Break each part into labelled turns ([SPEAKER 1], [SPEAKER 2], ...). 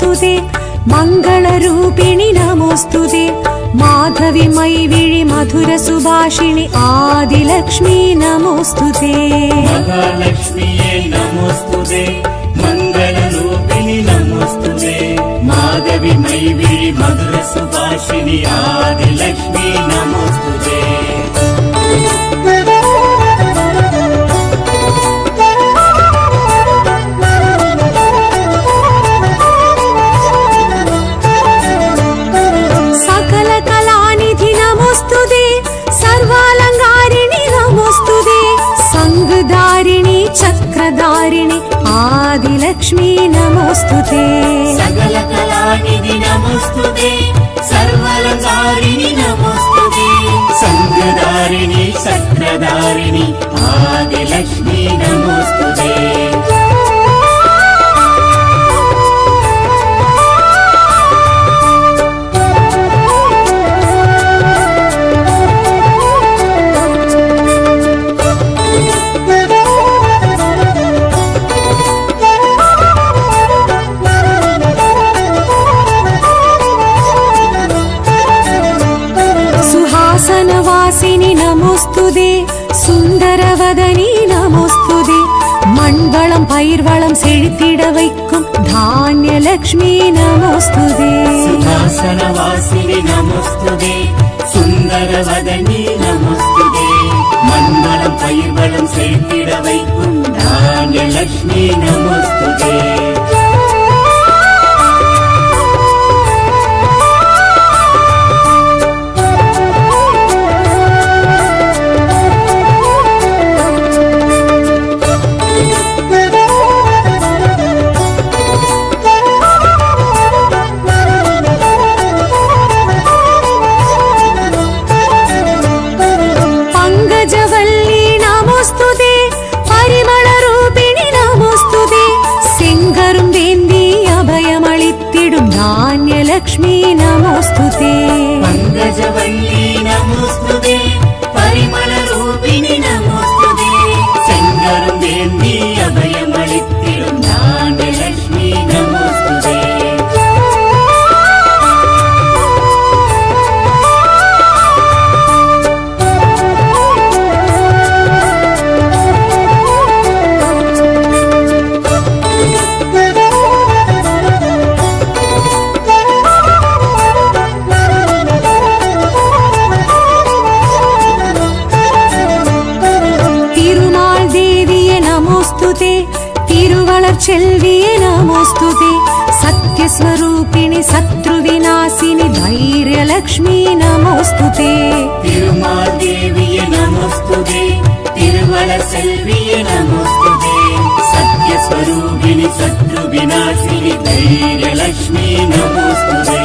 [SPEAKER 1] नमोऽस्तु ते मङ्गलरूपिणि नमोऽस्तु ते माधवि मैविळि मधुरसुभाषिणि आदिलक्ष्मी नमोऽस्तु ते
[SPEAKER 2] மகாலட்சுமியே நமோஸ்துதே மங்களரூபிணி நமோஸ்துதே மாதவி மைவிழி மதுர சுபாஷினி ஆதிலக்ஷ்மி நமோஸ்துதே
[SPEAKER 1] सकलकलानिधि नमोऽस्तु ते सर्वालङ्कारिणि नमोऽस्तु ते सङ्गधारिणि चक्रधारिणि आदिलक्ष्मी नमोऽस्तु ते
[SPEAKER 2] சகல கலாநிதி நமோஸ்துதே சர்வலங்காரிணி நமோஸ்துதே சங்கதாரிணி சக்கரதாரிணி ஆதிலக்ஷ்மி நமோஸ்துதே
[SPEAKER 1] सुहासनवासिनि नमोऽस्तु ते சுந்தரவதனி நமோஸ்துதே மண்வளம் பயிர்வளம் செழித்திட வைக்கும் தானியலக்ஷ்மி நமோஸ்துதே
[SPEAKER 2] சுகாசனவாசினி நமோஸ்துதே சுந்தரவதனி நமோஸ்துதே மண்வளம் பயிர்வளம் சேர்த்திட வைக்கும் தானியலக்ஷ்மி நமோஸ்துதே
[SPEAKER 1] பங்கஜவல்லி நமோஸ்துதே பரிமளரூபிணி நமோஸ்துதே செங்கரும் வேந்தி அபயமளித்திடும் தானியலக்ஷ்மி நமோஸ்துதே
[SPEAKER 2] பங்கஜவல்லி நமோஸ்துதே பரிமளரூபிணி நமோஸ்துதே செங்கரும் வேந்தி அபயமளித்திடும் தானியலக்ஷ்மி நமோஸ்துதே
[SPEAKER 1] திருமால் தேவியே நமோஸ்துதே திருவளர் செல்வியே நமோஸ்துதே சத்யஸ்வரூபிணி சத்ருவிநாசினி தைரியலக்ஷ்மி நமோஸ்துதே
[SPEAKER 2] திருமால் தேவிய நமோஸ்துதே திருவள செல்விய நமோஸ்துதே சத்யஸ்வரூபிணி சத்ரு விநாசினி தைரியலக்ஷ்மி நமோஸ்துதே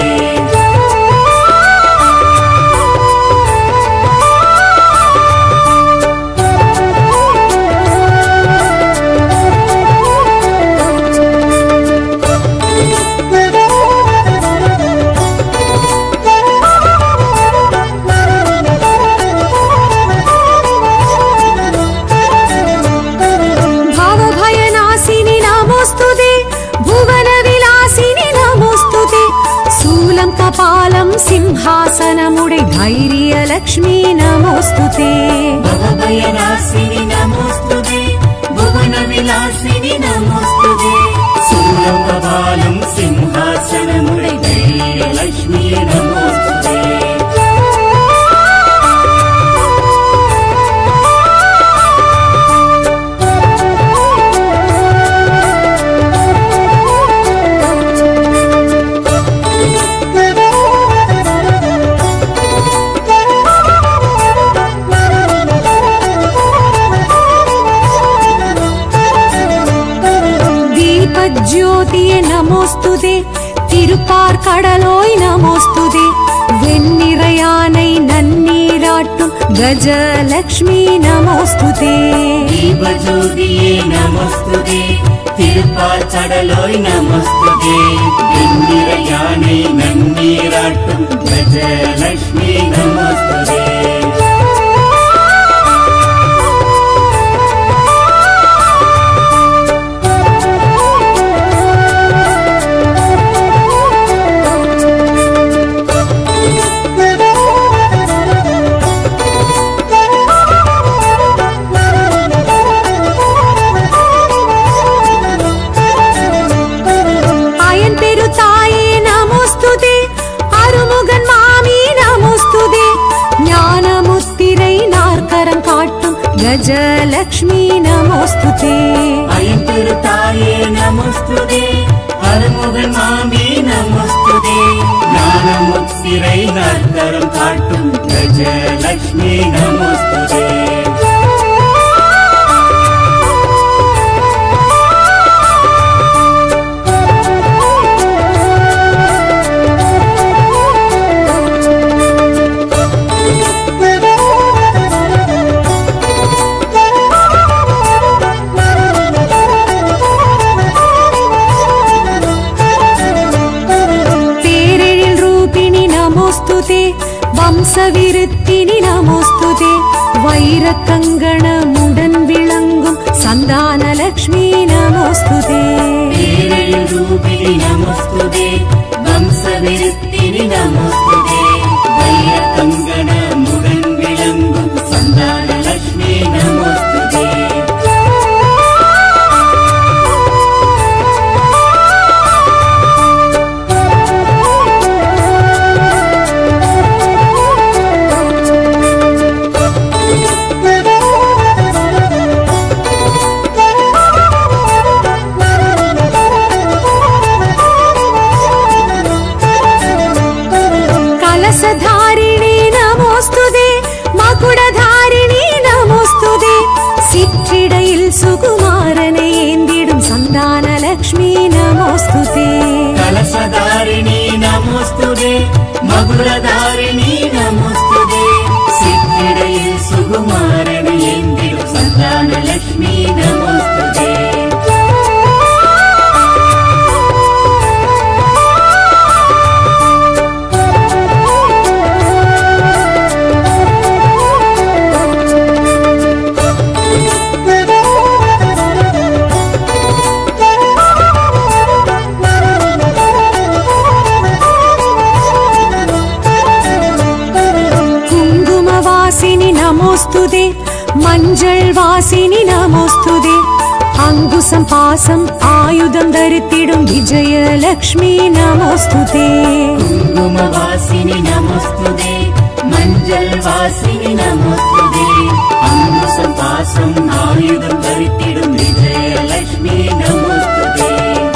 [SPEAKER 1] भवभयनाशिनि नमोऽस्तुते भुवनविलासिनि नमोऽस्तुते शूलं कपालं सिंहासनमुडे धैर्यलक्ष्मी नमोऽस्तुते
[SPEAKER 2] భవభయనాశిని నమోస్తుదే భువన విలాసిని నమోస్తుదే సూలకపాలం సింహాసనముడై ధైర్యలక్ష్మీ నమోస్తుదే
[SPEAKER 1] दीपज्योतिये नमोऽस्तुते திருப்பார்கடலோய் நமோஸ்துதே வெண்ணிறையானை நன்னீராட்டும் கஜலக்ஷ்மி நமோஸ்துதே
[SPEAKER 2] தீபஜோதியே நமஸ்துதே திருப்பால் கடலோய் நமஸ்துதே வெண்ணிற யானை நன்னீராட்டும் கஜலக்ஷ்மி நமஸ்துதே
[SPEAKER 1] ी அலங்காரம் காட்டும் கஜலக்ஷ்மி நமோஸ்துதே
[SPEAKER 2] அயந்திரு தாயே நமஸ்துதே அருமுகன் மாமி நமஸ்துதே ஞானமுத்திரை நற்கரம் காட்டும் கஜலக்ஷ்மி நமஸ்துதே
[SPEAKER 1] தேரெழில் ரூபிணி நமோஸ்துதே வம்சவிருத்தினி நமோஸ்துதே வைரக் கங்கணமுடன் விளங்கும் சந்தானலக்ஷ்மி நமோஸ்துதே
[SPEAKER 2] பேரையில் ரூபிணி நமஸ்துதே வம்சவிருத்தினி நமஸ்துதே வைர கங்கண முடன் விளங்கும் சந்தான லட்சுமி நமஸ்துதே
[SPEAKER 1] கலசதாரிணி நமோஸ்துதே மகுடதாரிணி நமோஸ்துதே சிற்றிடையில் சுகுமாரனை ஏந்திடும் சந்தானலக்ஷ்மி நமோஸ்துதே
[SPEAKER 2] கலசதாரிணி நமஸ்துதே மகுரதாரிணி நமஸ்துதே சித்திரையில் சுகுமாரன் எந்திடும் சந்தான லட்சுமி நமஸ்துதே
[SPEAKER 1] குங்குமவாசினி நமோஸ்துதே மஞ்சள் வாசினி நமோஸ்துதே அங்குசம் பாசம் ஆயுதம் தரித்திடும் விஜயலக்ஷ்மி நமோஸ்துதே
[SPEAKER 2] குங்குமவாசினி நமஸ்துதே மஞ்சள் வாசினி நமஸ்துதே அங்குசம் பாசம் ஆயுதம் தரித்திடும் விஜயலட்சுமி நமஸ்துதே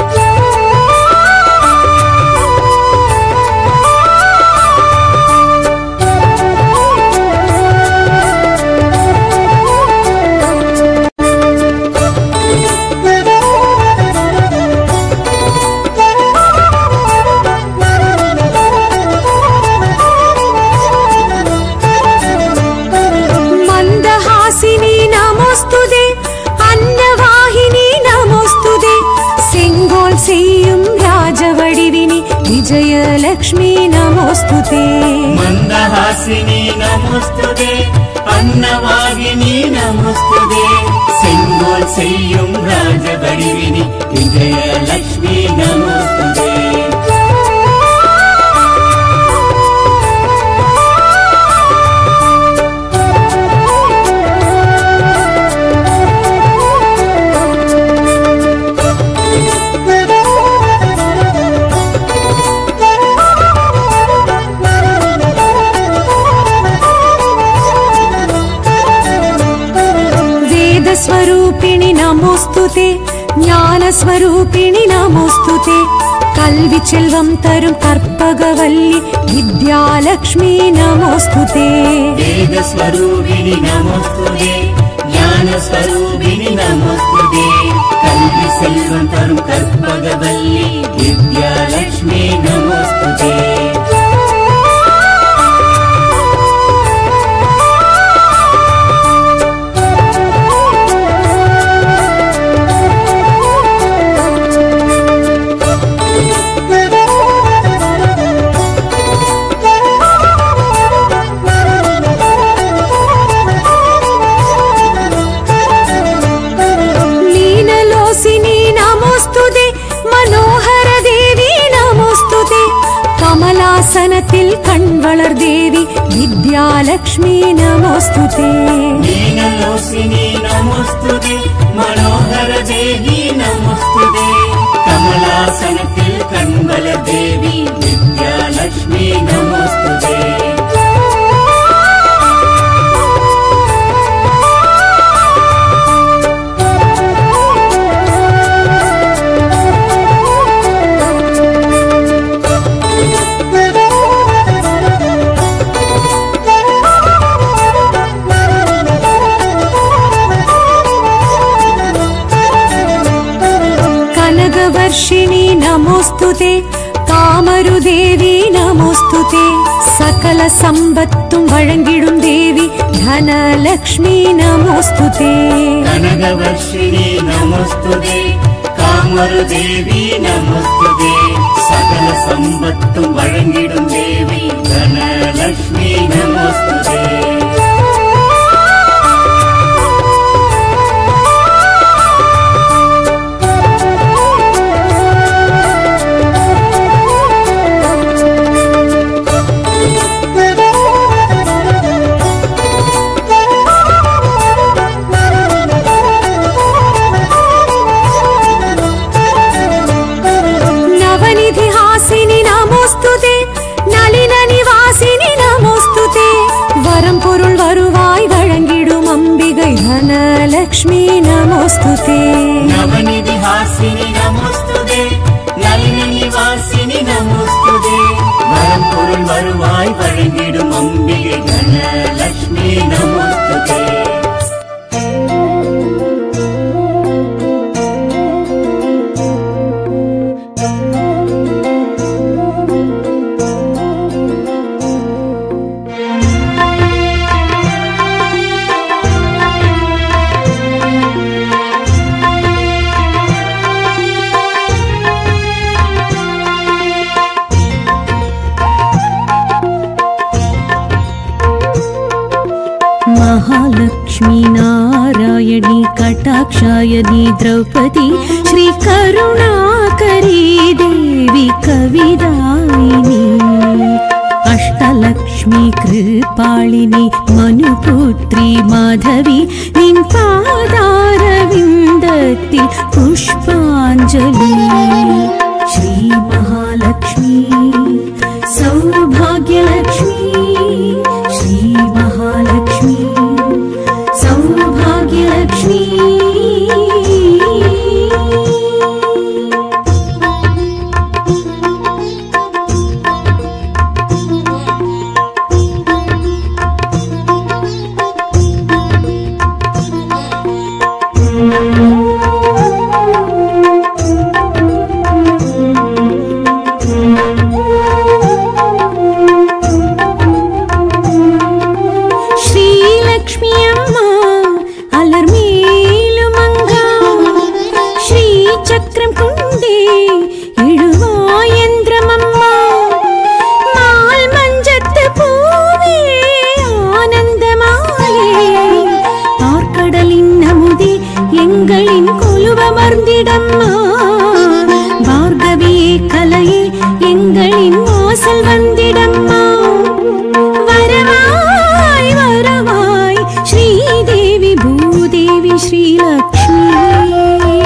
[SPEAKER 1] மந்தஹாசினி நமோஸ்துதே அன்னவாகினி நமோஸ்துதே செங்கோல் செய்யும் ராஜவடிவினி விஜயலக்ஷ்மி நமோஸ்துதே
[SPEAKER 2] மந்தஹாசினி நமஸ்துதே அன்னவாகினி நமஸ்துதே செங்கோல் செய்யும் ராஜபடிவினி விஜயலட்சுமி நமஸ்துதே
[SPEAKER 1] வேதஸ்வரூபிணி நமோஸ்துதே ஞானஸ்வரூபிணி நமோஸ்துதே கல்வி செல்வம் தரும் கற்பகவல்லி வித்யாலக்ஷ்மி நமோஸ்துதே
[SPEAKER 2] வேதஸ்வரூபிணி நமஸ்துதே ஞானஸ்வரூபிணி நமஸ்துதே கல்வி செல்வம் தரும் கற்பகவல்லி வித்யாலட்சுமி நமஸ்துதே
[SPEAKER 1] लीनलोसिनी नमोस्तुते मनोहर देवी नमोस्तुते கமலாசனத்தில் கண் வளர் தேவி வித்யாலக்ஷ்மி நமோஸ்துதே
[SPEAKER 2] नीनलोसिनी नमोस्तुते मनोहर देवी नमोस्तुते कमलासनத்தில் கண்பல தேவி வித்யாலட்சுமி நமோஸ்துதே
[SPEAKER 1] నమోऽस्तु ते காமருதேவி நமோஸ்து தே சகல சம்பத்தும் வழங்கிடும் தேவி தனலக்ஷ்மி நமோஸ்து தே
[SPEAKER 2] கனகவர்ஷிணி நமஸ்துதே காமருதேவி நமஸ்துதே சகல சம்பத்தும் வழங்கிடும் தேவி தனலக்ஷ்மி நமஸ்துதே
[SPEAKER 1] நவநிதி ஹாசினி நமோஸ்து தே நளின நிவாசினி நமோஸ்து தே வரம் பொருள் வருவாய் வழங்கிடும் அம்பிகை தனலக்ஷ்மி நமோஸ்து தே
[SPEAKER 2] நவநிதி ஹாசினி நமஸ்துதே நளின நிவாசினி நமஸ்துதே வரம் பொருள் வருவாய் வழங்கிடும் அம்பிகை தனலக்ஷ்மி நமஸ்துதே
[SPEAKER 1] महालक्ष्मी नारायणी कटाक्षायणी द्रौपदी श्रीकरुणाकरी देवी कविदायिनी अष्टलक्ष्मी कृपालिनी मनुपुत्री माधवी निन् पादारविन्दத்தில் पुष्पाञ्जलि श्रीमहालक्ष्मी सौभाग्यलक्ष्मी श्रीमहालक्ष्मी सौभाग्यलक्ष्मी ಶ್ರೀಲಕ್ಷ್ಮಿ ಅಮ್ಮ ಅಲರ್ಮೇಲು ಮಂಗ ಶ್ರೀ ಚಕ್ರಂ ಕುಂಡೆ ಇಳುವಾಯಂದ್ರಮಮ್ಮ மால் மஞ்சத்து பூவே ஆனந்தமாலே பார்க்கடலின் அமுதே எங்களின் கொலுவமர்ந்திடம்மா பார்கவியே கலையே எங்களின் வாசல் வந்திடம்மா வரவாய் வரவாய் ஸ்ரீதேவி பூதேவி ஸ்ரீலக்ஷ்மி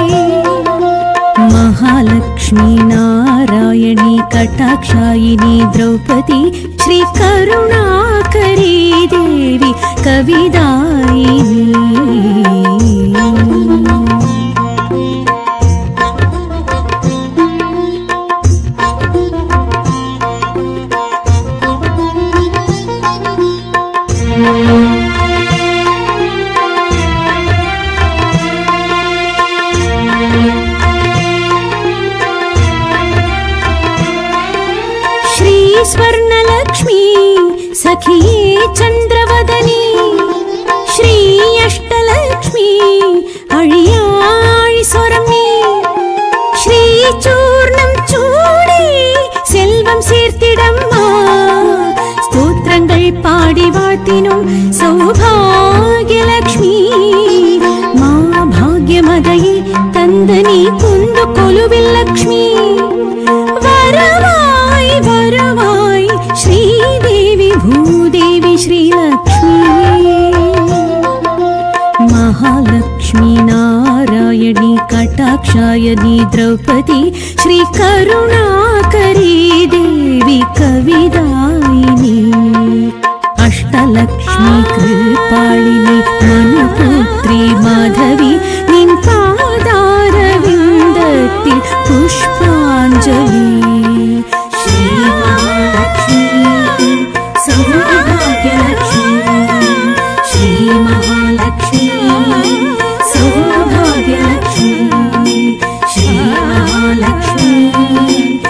[SPEAKER 1] महालक्ष्मी नारायणी कटाक्षायिनी द्रौपदी श्रीकरुणाकरी देवी कविदायिनी श्री स्वर्णलक्ष्मी सखिये चन्द्रवदनी श्री अष्टलक्ष्मी अழியாழி சொரமே ஸ்ரீ சூர்ணம் சூடி செல்வம் சேர்த்திடம்மா ஸ்தோத்திரங்கள் பாடி வாழ்த்தினோம் சௌபாகியலக்ஷ்மி மா பாக்யமதையே தந்தனி குந்து கொலுவில் லக்ஷ்மி வரவாய் வரவாய் ஸ்ரீதேவி பூதேவி ஸ்ரீலக்ஷ்மி महालक्ष्मी नारायणी कटाक्षायणी द्रौपदी श्रीकरुणाकरी देवी कविदायिनी अष्टलक्ष्मी कृपालिनी मनुपुत्री माधवी निन् पादारविन्दத்தில் पुष्पाञ्जलि श्रीमहालक्ष्मी सौभाग्यलक्ष्मी श्रीमहालक्ष्मी सौभाग्यलक्ष्मी श्रीमहालक्ष्मी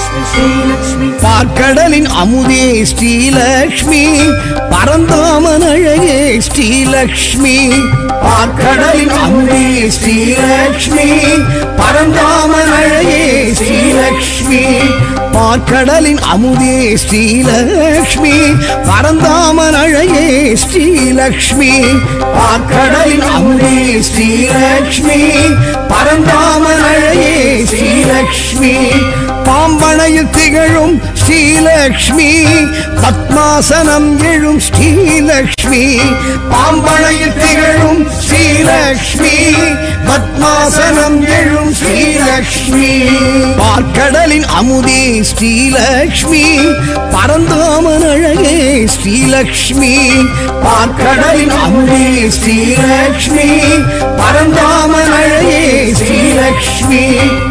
[SPEAKER 2] श्रीलक्ष्मी श्रीलक्ष्मी
[SPEAKER 3] பார்க்கடலின் அமுதே ஸ்ரீலக்ஷ்மி பரந்தாமன் அழகே ஸ்ரீலக்ஷ்மி பார்க்கடலின் அமுதே ஸ்ரீலக்ஷ்மி பரந்தாமன் அழகே ஸ்ரீலக்ஷ்மி பார்க்கடலின் அமுதே ஸ்ரீலக்ஷ்மி பரந்தாமன் அழகே ஸ்ரீலக்ஷ்மி பார்க்கடலின் அமுதே ஸ்ரீலக்ஷ்மி பரந்தாமன் அழகே ஸ்ரீலக்ஷ்மி பாம்பனையில் திகழும் ஸ்ரீலக்ஷ்மி பத்மாசனம் எழும் ஸ்ரீலக்ஷ்மி பாம்பனையில் திகழும் ஸ்ரீலக்ஷ்மி பத்மாசனம் எழும் ஸ்ரீலக்ஷ்மி பார்க்கடலின் அமுதே ஸ்ரீலக்ஷ்மி பரந்தாமன் அழகே ஸ்ரீலக்ஷ்மி பார்க்கடலின் அமுதே ஸ்ரீலக்ஷ்மி பரந்தாமன் அழகே ஸ்ரீலக்ஷ்மி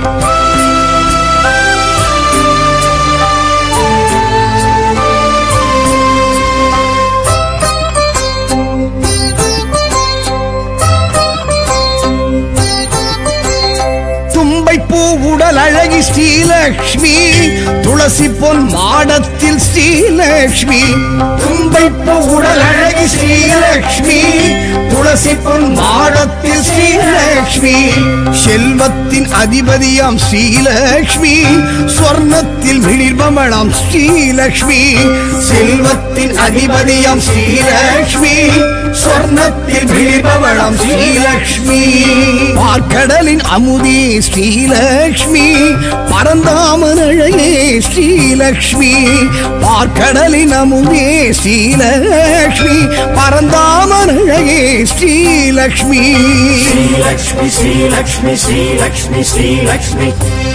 [SPEAKER 3] தும்பைப்பூ உடல் அழகி ஸ்ரீலக்ஷ்மி துளசி பொன் மாடத்தில் ஸ்ரீலக்ஷ்மி தும்பைப்பூ உடல் அழகி ஸ்ரீலக்ஷ்மி துளசி பொன் மாடத்தில் ஸ்ரீலக்ஷ்மி செல்வத்தின் அதிபதியாம் ஸ்ரீலக்ஷ்மி ஸ்வர்ணத்தில் விழிர்பமணம் ஸ்ரீலக்ஷ்மி செல்வத்தின் அதிபதியாம் ஸ்ரீலக்ஷ்மி ஸ்வர்ணத்தில் விழிர்பவளம் ஸ்ரீலக்ஷ்மி பார்க்கடலின் அமுதே ஸ்ரீலக்ஷ்மி பரந்தாமன் அழகே ஸ்ரீலக்ஷ்மி பார்க்கடலின் அமுதே ஸ்ரீலக்ஷ்மி பரந்தாமன் அழகே ஸ்ரீலக்ஷ்மி
[SPEAKER 2] श्रीलक्ष्मी श्रीलक्ष्मी श्रीलक्ष्मी श्रीलक्ष्मी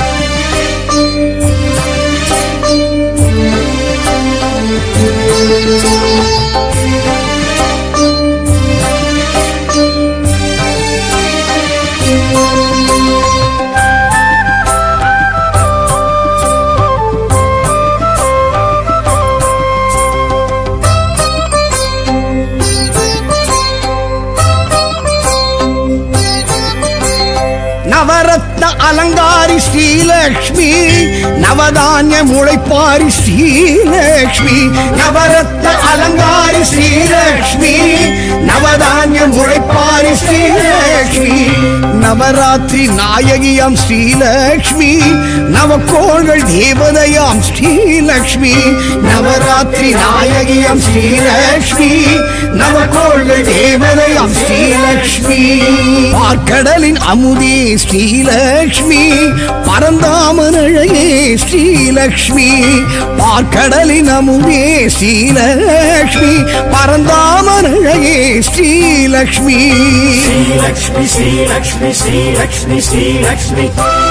[SPEAKER 3] நவரத்ன அலங்காரி ஸ்ரீலக்ஷ்மி நவதானிய முளைப்பாரி ஸ்ரீலக்ஷ்மி நவரத்ன அலங்காரி ஸ்ரீலக்ஷ்மி நவதானிய முளைப்பாரி ஸ்ரீலக்ஷ்மி நவராத்திரி நாயகியாம் ஸ்ரீலக்ஷ்மி நவக்கோள்கள் தேவதையாம் ஸ்ரீலக்ஷ்மி நவராத்திரி நாயகியாம் ஸ்ரீலக்ஷ்மி நவக்கோள்கள் தேவதையாம் ஸ்ரீலக்ஷ்மி பார்க்கடலின் அமுதே ஸ்ரீலக்ஷ்மி பரந்தாமன் அழகே ஸ்ரீலக்ஷ்மி பார்க்கடலின் அமுதே ஸ்ரீலக்ஷ்மி பரந்தாமன் அழகே ஸ்ரீலக்ஷ்மி
[SPEAKER 2] श्रीलक्ष्मी श्रीलक्ष्मी श्रीलक्ष्मी श्रीलक्ष्मी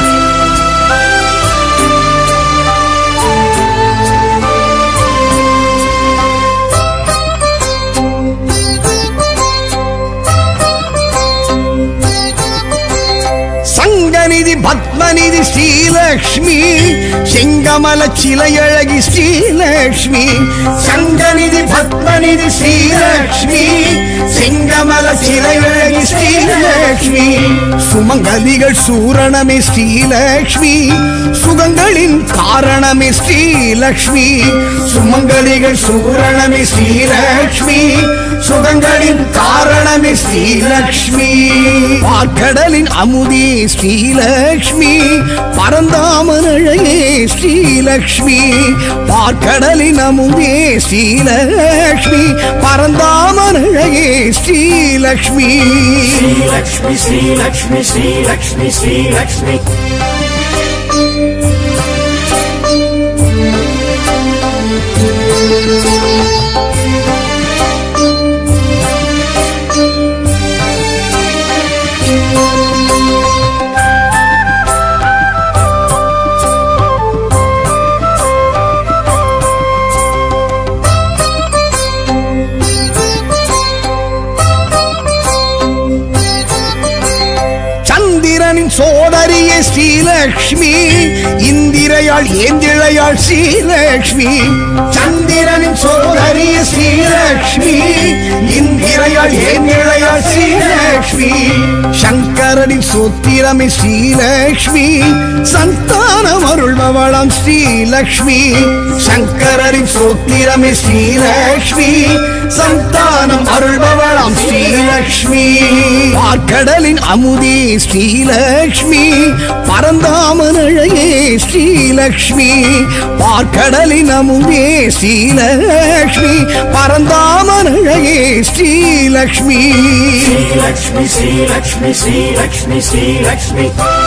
[SPEAKER 3] சங்கநிதி பத்மநிதி ஸ்ரீலக்ஷ்மி செங்கமல சிலையழகி ஸ்ரீலக்ஷ்மி சங்கநிதி பத்மநிதி ஸ்ரீலக்ஷ்மி செங்கமல சிலையழகி ஸ்ரீலக்ஷ்மி சுமங்கலிகள் சூரணமே ஸ்ரீலக்ஷ்மி சுகங்களின் காரணமே ஸ்ரீலக்ஷ்மி சுமங்கலிகள் சூரணமே ஸ்ரீலக்ஷ்மி சுகங்களின் காரணமே ஸ்ரீலக்ஷ்மி பார்க்கடலின் அமுதே ஸ்ரீலக்ஷ்மி பரந்தாமன் அழகே ஸ்ரீலக்ஷ்மி பார்க்கடலின் அமுதே ஸ்ரீலக்ஷ்மி பரந்தாமன் அழகே ஸ்ரீலக்ஷ்மி
[SPEAKER 2] श्रीलक्ष्मी श्रीलक्ष्मी श्रीलक्ष्मी श्रीलक्ष्मी
[SPEAKER 3] சந்திரனின் சோதரியே ஸ்ரீலக்ஷ்மி இந்திரையாள் ஏந்திழையாள் ஸ்ரீலக்ஷ்மி சந்திரனின் சோதரியே ஸ்ரீலக்ஷ்மி இந்திரையாள் ஏந்திழையாள் ஸ்ரீலக்ஷ்மி சங்கரனின் சூத்திரமே ஸ்ரீலக்ஷ்மி சந்தானம் அருள்பவள் அருள்பவளாம் ஸ்ரீலக்ஷ்மி சங்கரரின் சோத்திரமே ஸ்ரீலக்ஷ்மி சந்தானம் அருள்பவளாம் ஸ்ரீலக்ஷ்மி பார்க்கடலின் அமுதே ஸ்ரீலக்ஷ்மி பரந்தாமன் அழகே ஸ்ரீலக்ஷ்மி பார்க்கடலின் அமுதே ஸ்ரீலக்ஷ்மி பரந்தாமன் அழகே Srilakshmi
[SPEAKER 2] Sri Lakshmi, Sri Lakshmi, Sri Lakshmi, Sri Lakshmi.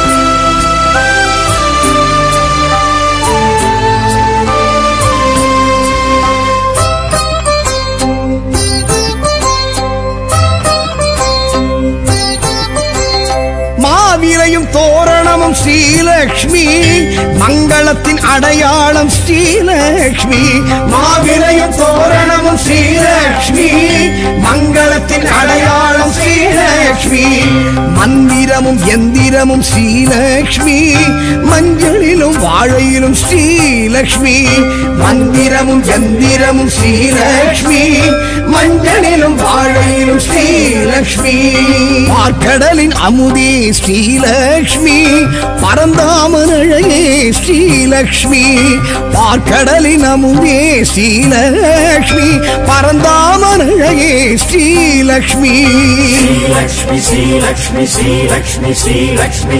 [SPEAKER 3] மாவிரையும் தோரணமும் Srilakshmi மங்களத்தின் அடையாளம் ஸ்ரீலக்ஷ்மி மாவிரையும் தோரணமும் ஸ்ரீலக்ஷ்மி மங்களத்தின் அடையாளம் ஸ்ரீலக்ஷ்மி மந்திரமும் எந்திரமும் ஸ்ரீலக்ஷ்மி மஞ்சளிலும் வாழையிலும் ஸ்ரீலக்ஷ்மி மந்திரமும் எந்திரமும் ஸ்ரீலக்ஷ்மி மஞ்சளிலும் வாழையிலும் ஸ்ரீலக்ஷ்மி பார்க்கடலின் அமுதே ஸ்ரீலக்ஷ்மி பரந்தாமன் அழகே ஸ்ரீலக்ஷ்மி பார்க்கடலின் அமுதே ஸ்ரீலக்ஷ்மி பரந்தாமன் அழகே Srilakshmi
[SPEAKER 2] Sri Lakshmi, Sri Lakshmi, Sri Lakshmi, Sri Lakshmi.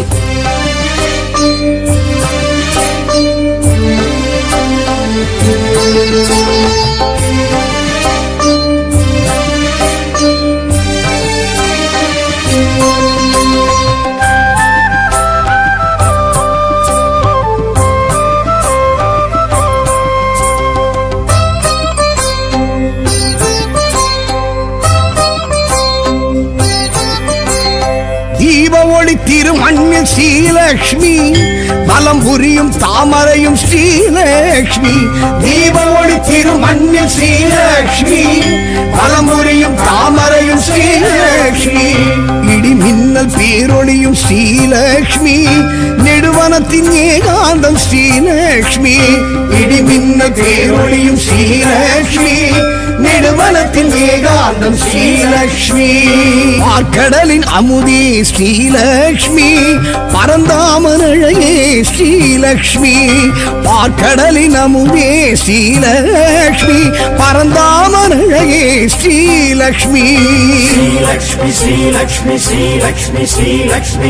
[SPEAKER 3] தீப ஒளி திருமண்ணில் ஸ்ரீலக்ஷ்மி பலம் புரியும் தாமரையும் ஸ்ரீலக்ஷ்மி தீப ஒளி திருமண்ணில் ஸ்ரீலக்ஷ்மி பலம் புரியும் தாமரையும் ஸ்ரீலக்ஷ்மி இடி மின்னல் பேரொளியும் ஸ்ரீலக்ஷ்மி நெடுவனத்தின் ஏகாந்தம் ஸ்ரீலக்ஷ்மி இடி மின்னல் பேரொளியும் ஸ்ரீலக்ஷ்மி நெடுவனத்தின் ஏகாந்தம் ஸ்ரீலக்ஷ்மி பார்க்கடலின் அமுதே ஸ்ரீலக்ஷ்மி பரந்தாமன் அழகே ஸ்ரீலக்ஷ்மி பார்க்கடலின் அமுதே ஸ்ரீலக்ஷ்மி பரந்தாமன் அழகே Srilakshmi
[SPEAKER 2] Sri Lakshmi, Sri Lakshmi, Sri Lakshmi, Sri Lakshmi.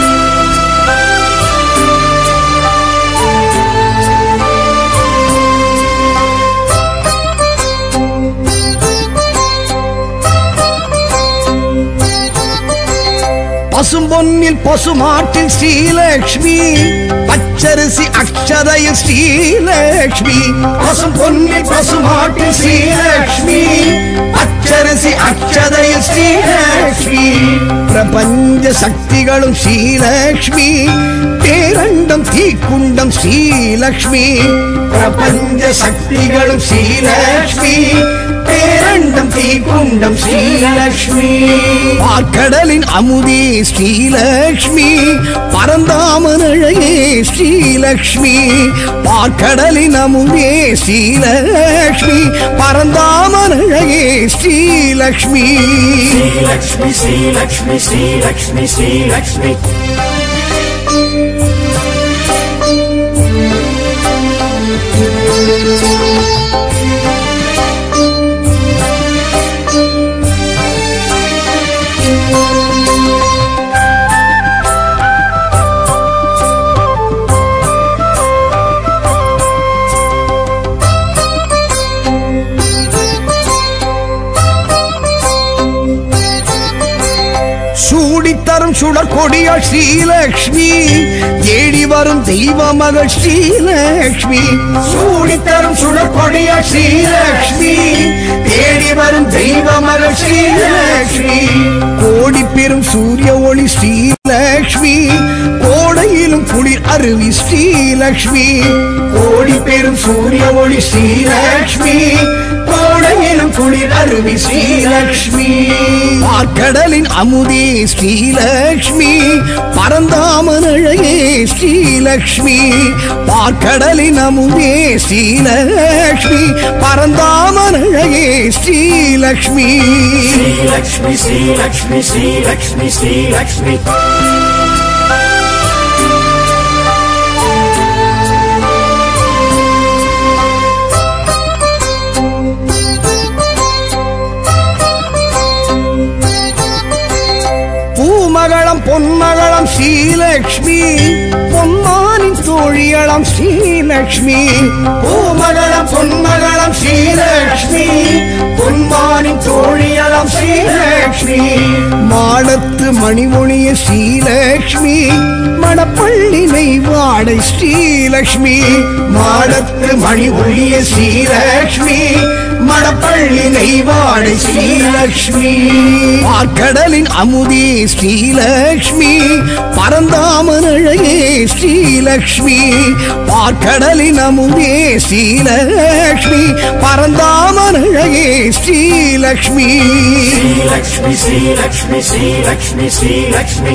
[SPEAKER 3] பசும்பொன்னில் பசுமாட்டில் Srilakshmi பச்சரிசி அக்ஷதையில் ஸ்ரீலக்ஷ்மி பசும்பொன்னில் பசுமாட்டில் ஸ்ரீலக்ஷ்மி பச்சரிசி அக்ஷதையில் ஸ்ரீலக்ஷ்மி பிரபஞ்ச சக்திகளும் ஸ்ரீலக்ஷ்மி பேரண்டம் தீக்குண்டம் ஸ்ரீலக்ஷ்மி பிரபஞ்ச சக்திகளும் ஸ்ரீலக்ஷ்மி பேரண்டம் தீக்குண்டம் ஸ்ரீலக்ஷ்மி பார்க்கடலின் அமுதே ஸ்ரீலக்ஷ்மி பரந்தாமன் அழகே ஸ்ரீலக்ஷ்மி பார்க்கடலின் அமுதே ஸ்ரீலக்ஷ்மி பரந்தாமன் அழகே Srilakshmi
[SPEAKER 2] Sri Lakshmi, Sri Lakshmi, Sri Lakshmi, Sri Lakshmi.
[SPEAKER 3] சூடித்தரும் சுடர் கொடியாள் ஸ்ரீலக்ஷ்மி தேடி வரும் தெய்வ மகள் ஸ்ரீலக்ஷ்மி சூடித்தரும் சுடர் கொடியாள் ஸ்ரீலக்ஷ்மி தேடி வரும் தெய்வ மகள் ஸ்ரீலக்ஷ்மி கோடி பெரும் சூரிய ஒளி ஸ்ரீலக்ஷ்மி கோடையிலும் குளிர் அருவி ஸ்ரீலக்ஷ்மி கோடி பெரும் சூரிய ஒளி ஸ்ரீலக்ஷ்மி கோடையிலும் குளிர் அருவி ஸ்ரீலக்ஷ்மி பார்க்கடலின் அமுதே ஸ்ரீலக்ஷ்மி பரந்தாமன் அழகே ஸ்ரீலக்ஷ்மி பார்க்கடலின் அமுதே ஸ்ரீலக்ஷ்மி பரந்தாமன் அழகே Srilakshmi
[SPEAKER 2] Sri Lakshmi, Sri Lakshmi, Sri Lakshmi, Sri Lakshmi.
[SPEAKER 3] தோழியளாம் Srilakshmi பொன்மானின் தோழியளாம் Srilakshmi பூமகளம் பொன்மகளம் Srilakshmi பொன்மானின் தோழியளாம் Srilakshmi மாடத்து மணிமொழிய ஸ்ரீலக்ஷ்மி மணப்பள்ளி நெய்வாடை ஸ்ரீலக்ஷ்மி மாடத்து மணி ஒளிய ஸ்ரீலக்ஷ்மி மணப்பள்ளி நெய்வாடை ஸ்ரீலக்ஷ்மி பார்க்கடலின் அமுதே ஸ்ரீலக்ஷ்மி பரந்தாமனழையே ஸ்ரீலக்ஷ்மி பார்க்கடலின் அமுதே ஸ்ரீலக்ஷ்மி பரந்தாமனழையே ஸ்ரீலக்ஷ்மி
[SPEAKER 2] श्रीलक्ष्मि श्रीलक्ष्मि श्रीलक्ष्मि श्रीलक्ष्मि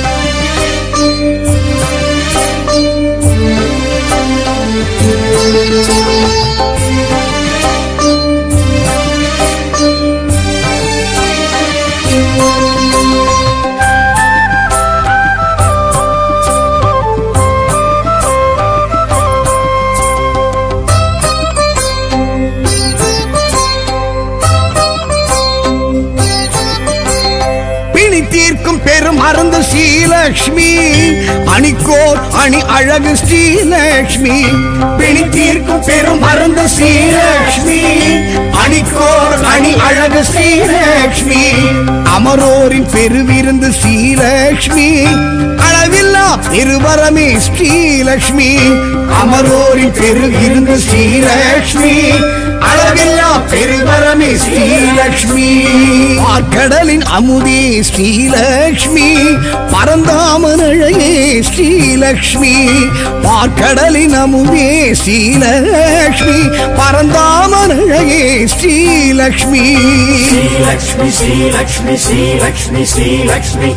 [SPEAKER 3] பிணி தீர்க்கும் பெரும் அருந்து ஸ்ரீலக்ஷ்மி அணிக்கோர் அணி அழகு ஸ்ரீலக்ஷ்மி பிணி தீர்க்கும் பெரும் அருந்து ஸ்ரீலக்ஷ்மி அணிக்கோர் அணி அழகு ஸ்ரீலக்ஷ்மி அமரோரின் பெருவிருந்து ஸ்ரீலக்ஷ்மி அளவில்லா பெருவரமே ஸ்ரீலக்ஷ்மி அமரோரின் பெருவிருந்து ஸ்ரீலக்ஷ்மி அளவில்லா பெருவரமே ஸ்ரீலக்ஷ்மி பார்க்கடலின் அமுதே ஸ்ரீலக்ஷ்மி பரந்தாமனழையே ஸ்ரீலக்ஷ்மி பார்க்கடலின் அமுதே ஸ்ரீலக்ஷ்மி பரந்தாமனழையே ஸ்ரீலக்ஷ்மி
[SPEAKER 2] श्रीलक्ष्मि श्रीलक्ष्मि श्रीलक्ष्मि श्रीलक्ष्मि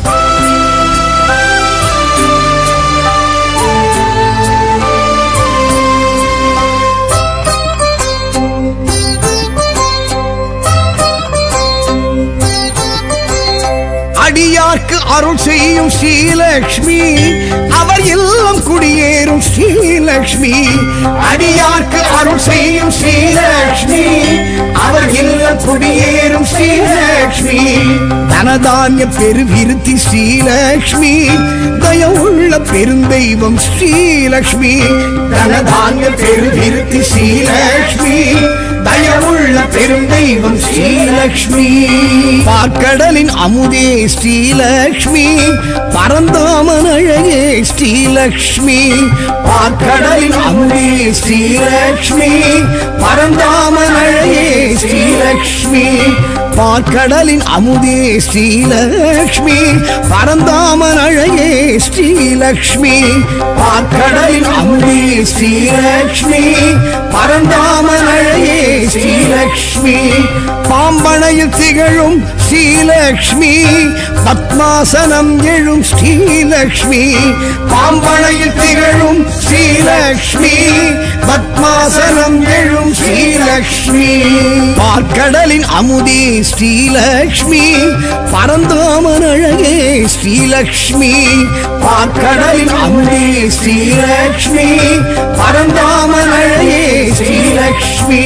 [SPEAKER 3] அடியார்க்கு அருள் செய்யும் ஸ்ரீலக்ஷ்மி அவர் இல்லம் குடியேறும் ஸ்ரீலக்ஷ்மி அடியார்க்கு அருள் செய்யும் ஸ்ரீலக்ஷ்மி அவர் இல்லம் குடியேறும் ஸ்ரீலக்ஷ்மி தனதானிய பெருவிருத்தி ஸ்ரீலக்ஷ்மி தயவுள்ள பெருந்தெய்வம் ஸ்ரீலக்ஷ்மி தனதானிய பெருவிருத்தி ஸ்ரீலக்ஷ்மி தயவுள்ள பெருந்தெய்வம் ஸ்ரீலக்ஷ்மி பார்க்கடலின் அமுதே ஸ்ரீலக்ஷ்மி பரந்தாமன் அழகே ஸ்ரீலக்ஷ்மி பார்க்கடலின் அமுதே ஸ்ரீலக்ஷ்மி பரந்தாமன் அழகே ஸ்ரீலக்ஷ்மி பார்க்கடலின் அமுதே ஸ்ரீலக்ஷ்மி பரந்தாமன் அழகே ஸ்ரீலக்ஷ்மி பார்க்கடலின் அமுதே ஸ்ரீலக்ஷ்மி பரந்தாமன் அழகே ஸ்ரீலக்ஷ்மி பாம்பனையில் திகழும் ஸ்ரீலக்ஷ்மி பத்மாசனம் எழும் ஸ்ரீலக்ஷ்மி பாம்பனையில் திகழும் ஸ்ரீலக்ஷ்மி பத்மாசனம் எழும் ஸ்ரீலக்ஷ்மி பார்க்கடலின் அமுதே ஸ்ரீலக்ஷ்மி பரந்தாமன் அழகே ஸ்ரீலக்ஷ்மி பார்க்கடலின் அமுதே ஸ்ரீலக்ஷ்மி பரந்தாமன் அழகே ஸ்ரீலக்ஷ்மி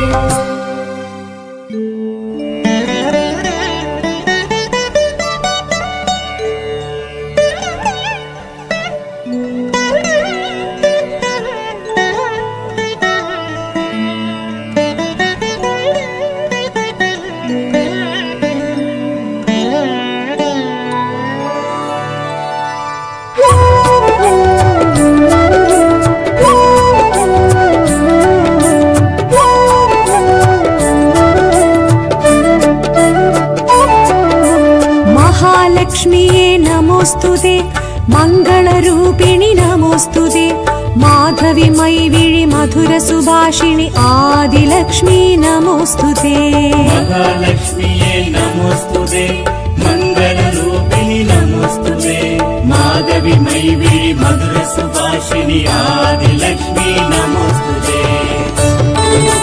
[SPEAKER 1] महालक्ष्म्ये नमोऽस्तु ते मङ्गलरूपिणि नमोऽस्तु ते माधवि मैविळि मधुरसुभाषिणि आदिलक्ष्मी नमोऽस्तु ते
[SPEAKER 4] महालक्ष्मीये नमोऽस्तु ते मङ्गलरूपिणि नमोऽस्तु ते माधवि मैविळि मधुरसुभाषिणि आदिलक्ष्मी नमोऽस्तु ते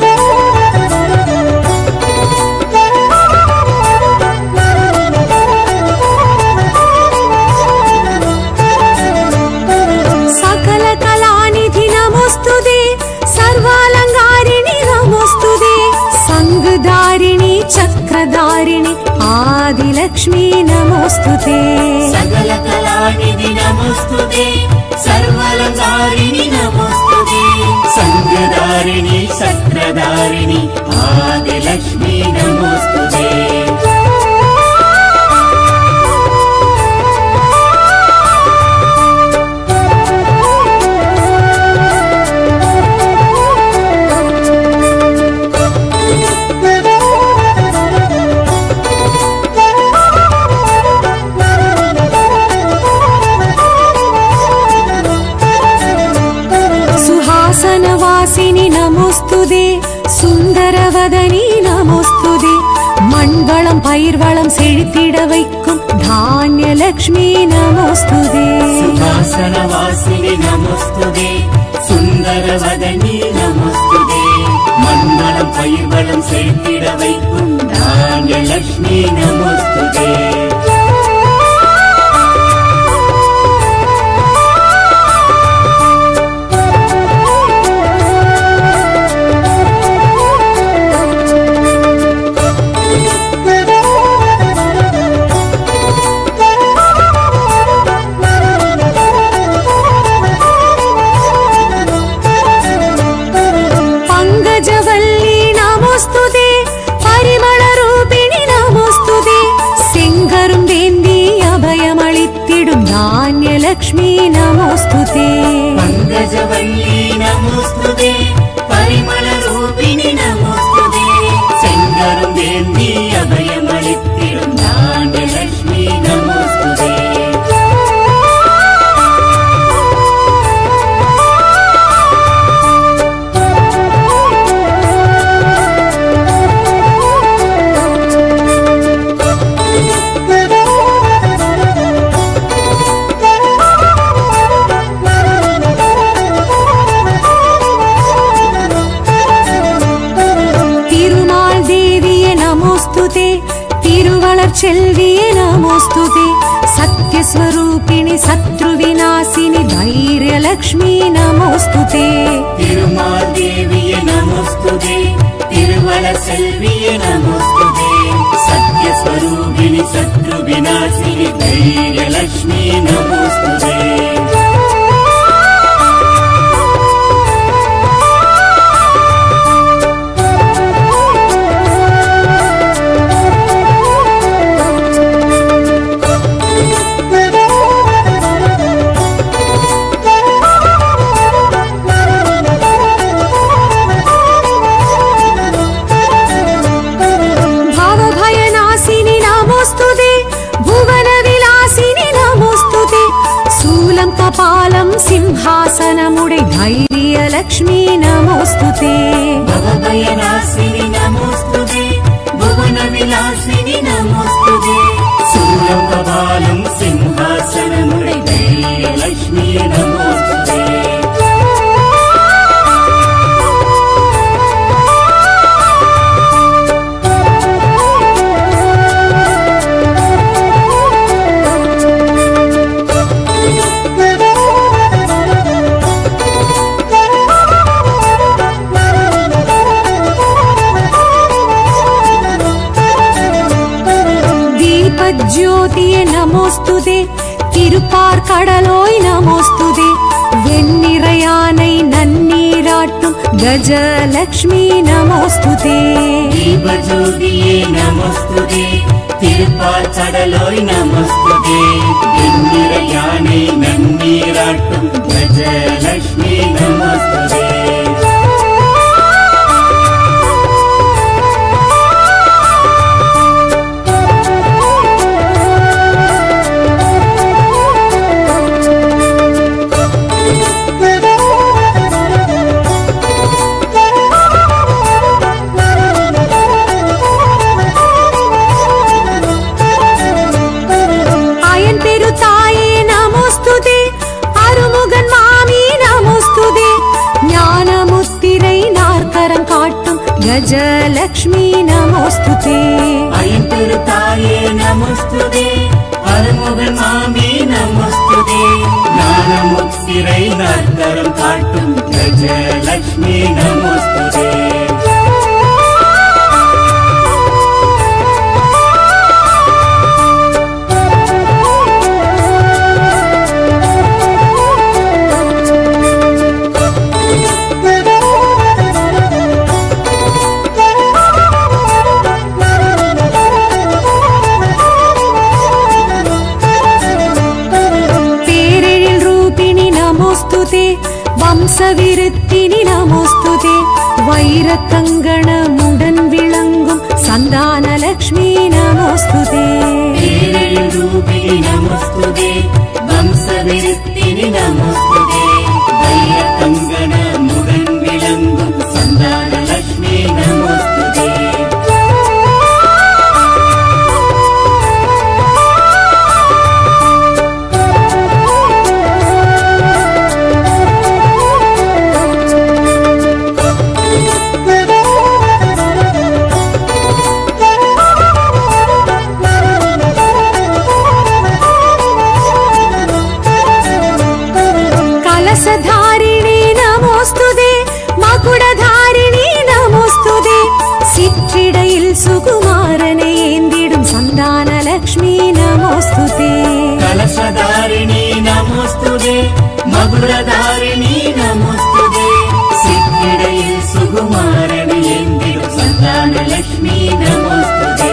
[SPEAKER 1] सकलकलानिधि नमोऽस्तु ते सर्वालङ्कारिणि नमोऽस्तु ते सङ्गधारिणि चक्रधारिणि आदिलक्ष्मी नमोऽस्तु ते
[SPEAKER 4] सकल कलानिधि नमोस्तुते सर्वलकारिणि नमोस्तुते सङ्गधारिणि शस्त्रधारिणि आदिलक्ष्मी नमोस्तुते
[SPEAKER 1] सुहासनवासिनि नमोऽस्तु ते சுந்தரவதனி நமோஸ்துதே மண்வளம் பயிர்வளம் செழித்திட வைக்கும் தானியலக்ஷ்மி நமோஸ்துதே
[SPEAKER 4] सुहासनवासिनि नमोस्तुते सुन्दरवदनी नमोस्तुते मण्डलं पयिर्वलं सेतिड வைக்கும் धान्यलक्ष्मी नमोस्तुते
[SPEAKER 1] பங்கஜவல்லி நமோஸ்துதே பரிமளரூபிணி நமோஸ்துதே செங்கரும் வேந்தி அபயமளித்திடும் தானியலக்ஷ்மி நமோஸ்துதே
[SPEAKER 4] पङ्कजवल्ली नमोस्तुते परिमलरूपिणि नमोस्तुते செங்கரும் வேந்தி அபயமளித்திடும் தானியலக்ஷ்மி நமோஸ்துதே
[SPEAKER 1] திருமால் தேவியே நமோஸ்துதே திருவளர் செல்வியே நமோஸ்துதே சத்யஸ்வரூபிணி சத்ருவிநாசினி தைரியலக்ஷ்மி நமோஸ்துதே
[SPEAKER 4] திருமால் தேவிய நமோஸ்துதே திருவள செல்விய நமோஸ்துதே சத்யஸ்வரூபிணி சத்ரு விநாசினி தைரியலக்ஷ்மி நமோஸ்துதே
[SPEAKER 1] भवभयनाशिनि नमोऽस्तुते भुवनविलासिनि नमोऽस्तुते शूलं कपालं सिंहासनमुडै धैर्यलक्ष्मी नमोऽस्तुते
[SPEAKER 4] భవభయనాశిని నమోస్తుదే భువన విలాసిని నమోస్తుదే శూలం కపాలం సింహాసనముడై ధైర్యలక్ష్మి నమోస్తుదే
[SPEAKER 1] தீபஜ்யோதியே நமோஸ்துதே திருப்பார் கடலோய் நமோஸ்துதே வெண்ணிறையானை நன்னீராட்டும் கஜலக்ஷ்மி நமோஸ்துதே
[SPEAKER 4] தீபஜோதியே நமஸ்துதே திருப்பார் கடலோய் நமஸ்துதே வெண்ணிற யானை நன்னீராட்டும் கஜலக்ஷ்மி நமஸ்துதே
[SPEAKER 1] அயன் பெரு தாயே நமோஸ்துதே அருமுகன் மாமி நமோஸ்துதே ஞானமுத்திரை நாற்கரம் காட்டும் கஜலக்ஷ்மி நமோஸ்துதே
[SPEAKER 4] ஐம்பெரு தாயே நமஸ்துதே அருமுகன் மாமி நமஸ்துதே ஞானமுத்திரை நர்த்தரம் காட்டும் கஜலக்ஷ்மி நமஸ்துதே
[SPEAKER 1] நமோஸ்துதே வம்சவிருத்தினி நமோஸ்துதே வைரக்கங்கணமுடன் விளங்கும் சந்தானலக்ஷ்மி நமோஸ்துதே
[SPEAKER 4] ஏழையின் ரூபிணி நமஸ்துதே வம்சவிருத்தினி நமஸ்துதே வைர கங்கண முகன் விளங்கும் சந்தான லட்சுமி நமஸ்துதே
[SPEAKER 1] கலசதாரிணி நமோஸ்துதே மகுடதாரிணி நமோஸ்துதே சிற்றிடையில் சுகுமாரனை ஏந்திடும் சந்தானலக்ஷ்மி நமோஸ்துதே
[SPEAKER 4] கலசதாரிணி நமஸ்துதே மகுரதாரிணி நமஸ்துதே சித்திரையில் சுகுமாரன் எந்திடும் சந்தான லட்சுமி நமஸ்துதே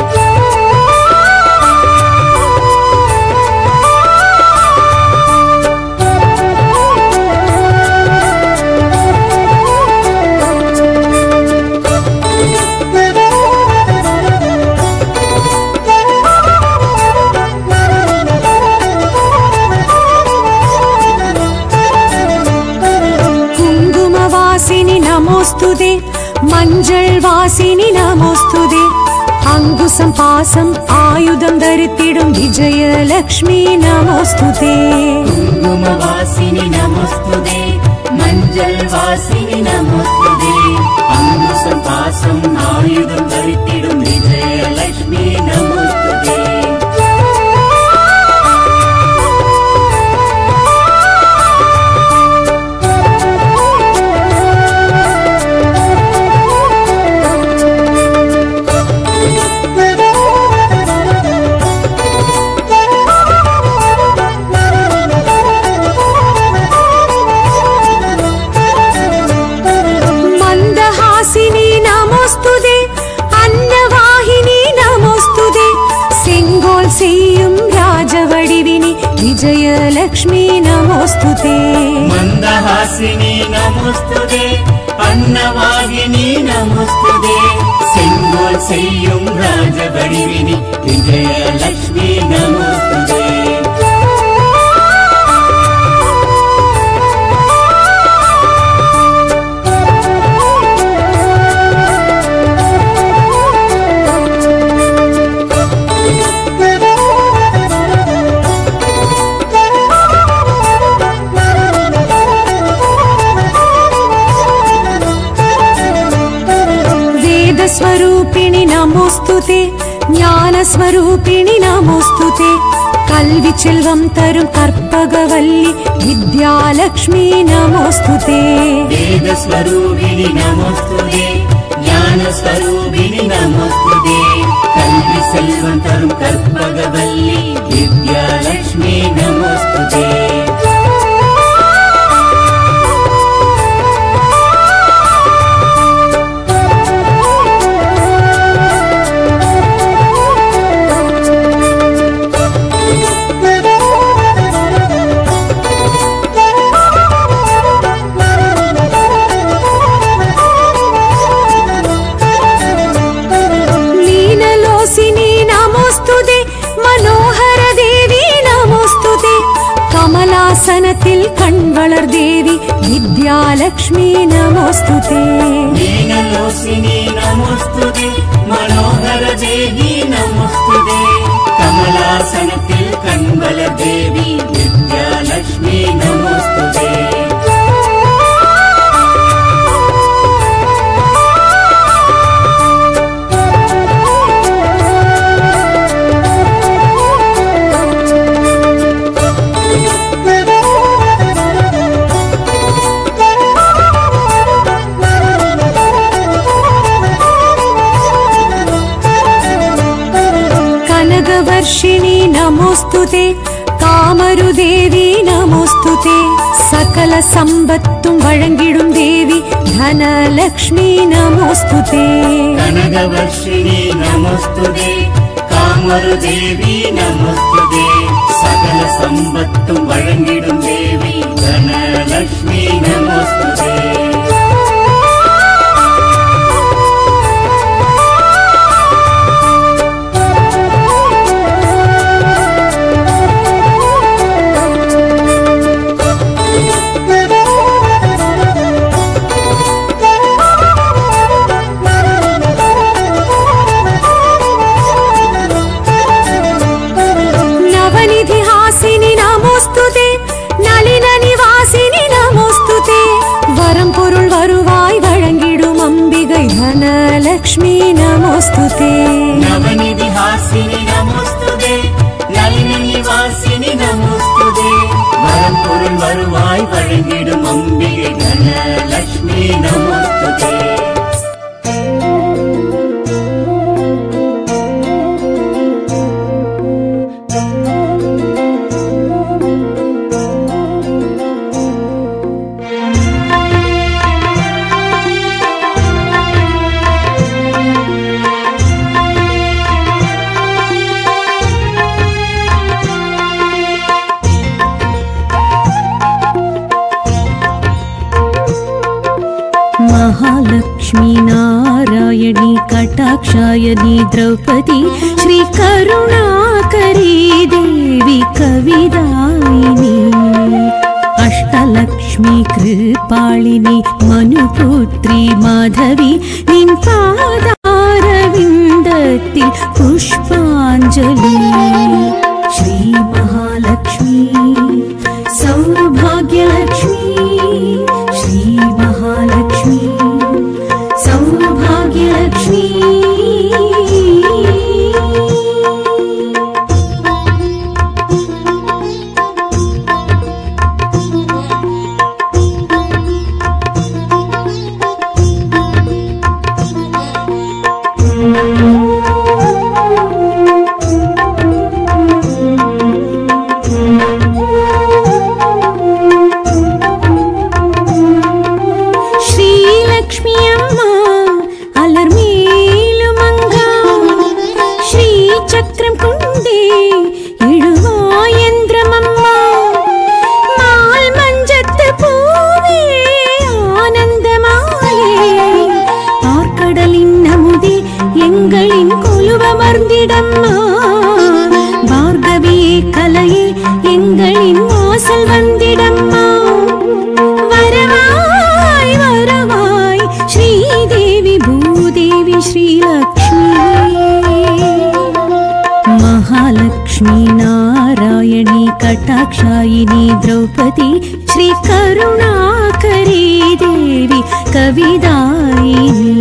[SPEAKER 1] குங்குமவாசினி நமோஸ்துதே மஞ்சள் வாசினி நமோஸ்துதே அங்குசம் பாசம் ஆயுதம் தரித்திடும் விஜயலக்ஷ்மி நமோஸ்துதே
[SPEAKER 4] குங்குமவாசினி நமஸ்துதே மஞ்சள் வாசினி நமஸ்துதே அங்குசம் பாசம் ஆயுதம் தரித்திடும் விஜயலட்சுமி நமஸ்துதே
[SPEAKER 1] மந்தஹாசினி நமோஸ்துதே அன்னவாகினி நமோஸ்துதே செங்கோல் செய்யும் ராஜவடிவினி விஜயலக்ஷ்மி நமோஸ்துதே
[SPEAKER 4] மந்தஹாசினி நமஸ்துதே அன்னவாகினி நமஸ்துதே செங்கோல் செய்யும் ராஜவடிவினி விஜயலட்சுமி நமஸ்துதே
[SPEAKER 1] வேதஸ்வரூபிணி நமோஸ்துதே ஞானஸ்வரூபிணி நமோஸ்துதே கல்வி செல்வம் தரும் கற்பகவல்லி வித்யாலக்ஷ்மி நமோஸ்துதே
[SPEAKER 4] வேதஸ்வரூபிணி நமஸ்துதே ஞானஸ்வரூபிணி நமஸ்துதே கல்வி செல்வம் தரும் கற்பகவல்லி வித்யாலட்சுமி நமஸ்துதே
[SPEAKER 1] लीनलोसिनी நமோஸ்துதே மனோகர தேவி நமோஸ்துதே கமலாசனத்தில் கண் வளர் தேவி வித்யாலக்ஷ்மி நமோஸ்துதே
[SPEAKER 4] लीनलोसिनी नमोस्तुते मनोहर देवी नमोस्तुते कमलासनத்தில் கண்பல தேவி வித்யாலட்சுமி நமோஸ்துதே
[SPEAKER 1] கனகவர்ஷிணி நமோஸ்துதே காமருதேவி நமோஸ்துதே சகல சம்பத்தும் வழங்கிடும் தேவி தனலக்ஷ்மி நமோஸ்துதே
[SPEAKER 4] கனகவர்ஷிணி நமோஸ்துதே காம காமரு தேவி நமஸ்துதே சகல சம்பத்தும் வழங்கிடும் தேவி தனலட்சுமி நமஸ்துதே
[SPEAKER 1] நவநிதி ஹாசினி நமோஸ்துதே நளின நிவாசினி நமோஸ்துதே வரம் பொருள் வருவாய் வழங்கிடும் அம்பிகை தனலக்ஷ்மி நமோஸ்துதே
[SPEAKER 4] நவநிதி ஹாசினி நமஸ்துதே நளினி நிவாசினி நமஸ்துதே வரம் பொருள் வருவாய் வழங்கிடும் அம்பிகை தனலட்சுமி நமஸ்துதே
[SPEAKER 1] महालक्ष्मी नारायणी कटाक्षायणी द्रौपदी श्रीकरुणाकरी देवी कविदायिनी अष्टलक्ष्मी कृपालिनी मनुपुत्री माधवी निन् पादारविन्दத்தில் पुष्पाञ्जलि श्रीमहालक्ष्मी सौभाग्यलक्ष्मी श्रीमहालक्ष्मी सौभाग्यलक्ष्मी ಶ್ರೀಲಕ್ಷ್ಮಿ ಅಮ್ಮ ಅಲರ್ಮೇಲು ಮಂಗ ಶ್ರೀ ಚಕ್ರಂ ಕುಂಡೆ ಇಳುವಾಯಂದ್ರಮಮ್ಮ மால் மஞ்சத்து பூவே ஆனந்தமாயே பார்க்கடலின் அமுதே எங்களின் கொலுவமர்ந்திடம்மா பார்கவியே கலையே எங்களின் வாசல் வந்திடம்மா வரவாய் வரவாய் ஸ்ரீதேவி பூதேவி ஸ்ரீலக்ஷ்மி महालक्ष्मी नारायणी कटाक्षायिनी द्रौपदी श्रीकरुणाकरी देवी कविदायिनी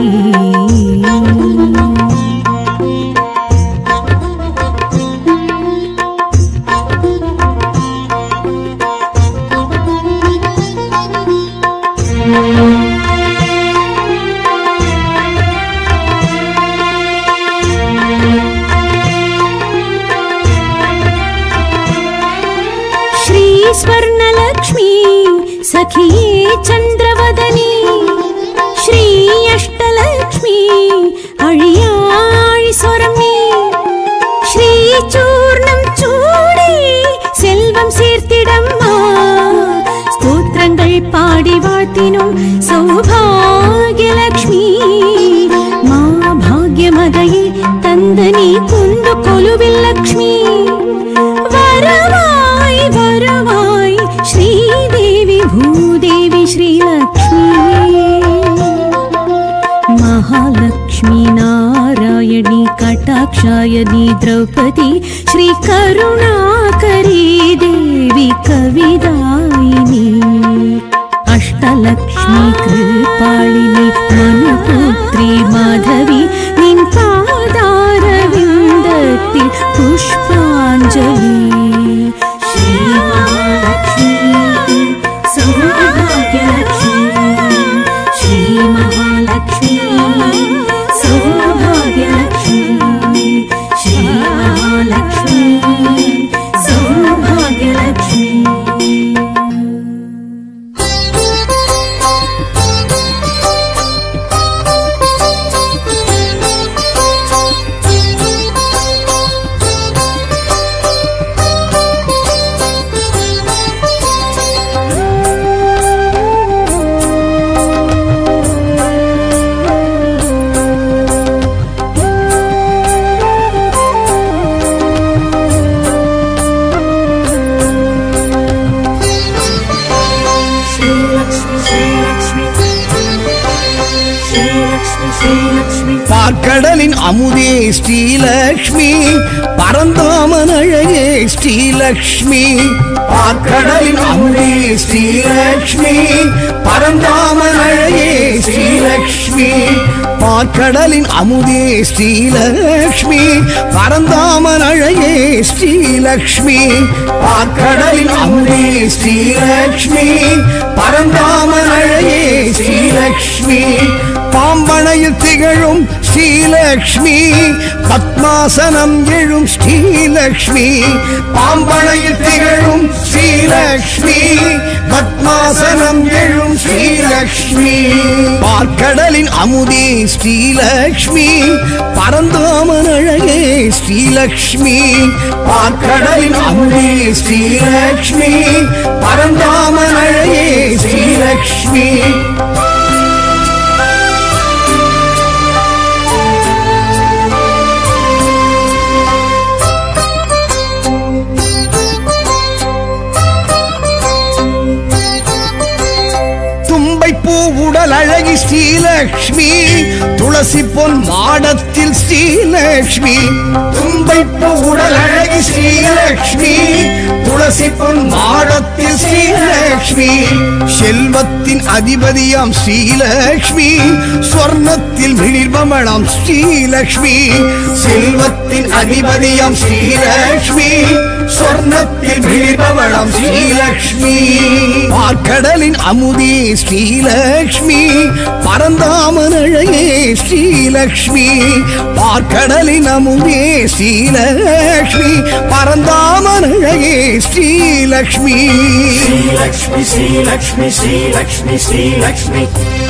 [SPEAKER 1] श्री स्वर्णलक्ष्मी सखिये चन्द्रवदनी श्री अष्टलक्ष्मी अழியாழி சொரமே ஸ்ரீ சூர்ணம் சூடி செல்வம் சேர்த்திடம்மா ஸ்தோத்திரங்கள் பாடி வாழ்த்தினோம் சௌபாகியலக்ஷ்மி மா பாக்யமதையே தந்தனி குந்து கொலுவில் லக்ஷ்மி வரவாய் வரவாய் ஸ்ரீதேவி பூதேவி ஸ்ரீலக்ஷ்மி महालक्ष्मी नारायणी कटाक्षायनी द्रौपदी श्रीकरुणाकरी देवी कविदायिनी अष्टलक्ष्मी कृपालिनी मनुपुत्री माधवी निन् पादारविन्दத்தில் पुष्पाञ्जलि श्रीमहालक्ष्मी सौभाग्यलक्ष्मी श्रीमहालक्ष्मी सौभाग्यलक्ष्मी श्रीमहालक्ष्मी सौभाग्यलक्ष्मी
[SPEAKER 3] பார்க்கடலின் அமுதே ஸ்ரீலக்ஷ்மி பரந்தாமன் அழகே ஸ்ரீலக்ஷ்மி பார்க்கடலின் அமுதே ஸ்ரீலக்ஷ்மி பரந்தாமன் அழகே ஸ்ரீலக்ஷ்மி பார்க்கடலின் அமுதே ஸ்ரீலக்ஷ்மி பரந்தாமன் அழகே ஸ்ரீலக்ஷ்மி பார்க்கடலின் அமுதே ஸ்ரீலக்ஷ்மி பரந்தாமன் அழகே ஸ்ரீலக்ஷ்மி பாம்பனையில் திகழும் ஸ்ரீலக்ஷ்மி பத்மாசனம் எழும் ஸ்ரீலக்ஷ்மி பாம்பனையில் திகழும் ஸ்ரீலக்ஷ்மி பத்மாசனம் எழும் ஸ்ரீலக்ஷ்மி பார்க்கடலின் அமுதே ஸ்ரீலக்ஷ்மி பரந்தாமன் அழகே ஸ்ரீலக்ஷ்மி பார்க்கடலின் அமுதே ஸ்ரீலக்ஷ்மி பரந்தாமன் அழகே ஸ்ரீலக்ஷ்மி தும்பைப்பூ உடல் அழகி ஸ்ரீலக்ஷ்மி துளசி பொன் மாடத்தில் ஸ்ரீலக்ஷ்மி தும்பைப்பூ உடல் அழகி ஸ்ரீலக்ஷ்மி துளசி பொன் மாடத்தில் ஸ்ரீலக்ஷ்மி செல்வத்தின் அதிபதியாம் ஸ்ரீலக்ஷ்மி ஸ்வர்ணத்தில் மிளிர்பமணம் ஸ்ரீலக்ஷ்மி செல்வத்தின் அதிபதியாம் ஸ்ரீலக்ஷ்மி சொர்ணத்தில் மிளிர்பவளம் ஸ்ரீலக்ஷ்மி பார்க்கடலின் அமுதே ஸ்ரீலக்ஷ்மி பரந்தாமன் அழகே ஸ்ரீலக்ஷ்மி பார்க்கடலின் அமுதே ஸ்ரீலக்ஷ்மி பரந்தாமன் அழகே ஸ்ரீலக்ஷ்மி
[SPEAKER 2] श्रीलक्ष्मी श्रीलक्ष्मी श्रीलक्ष्मी श्रीलक्ष्मी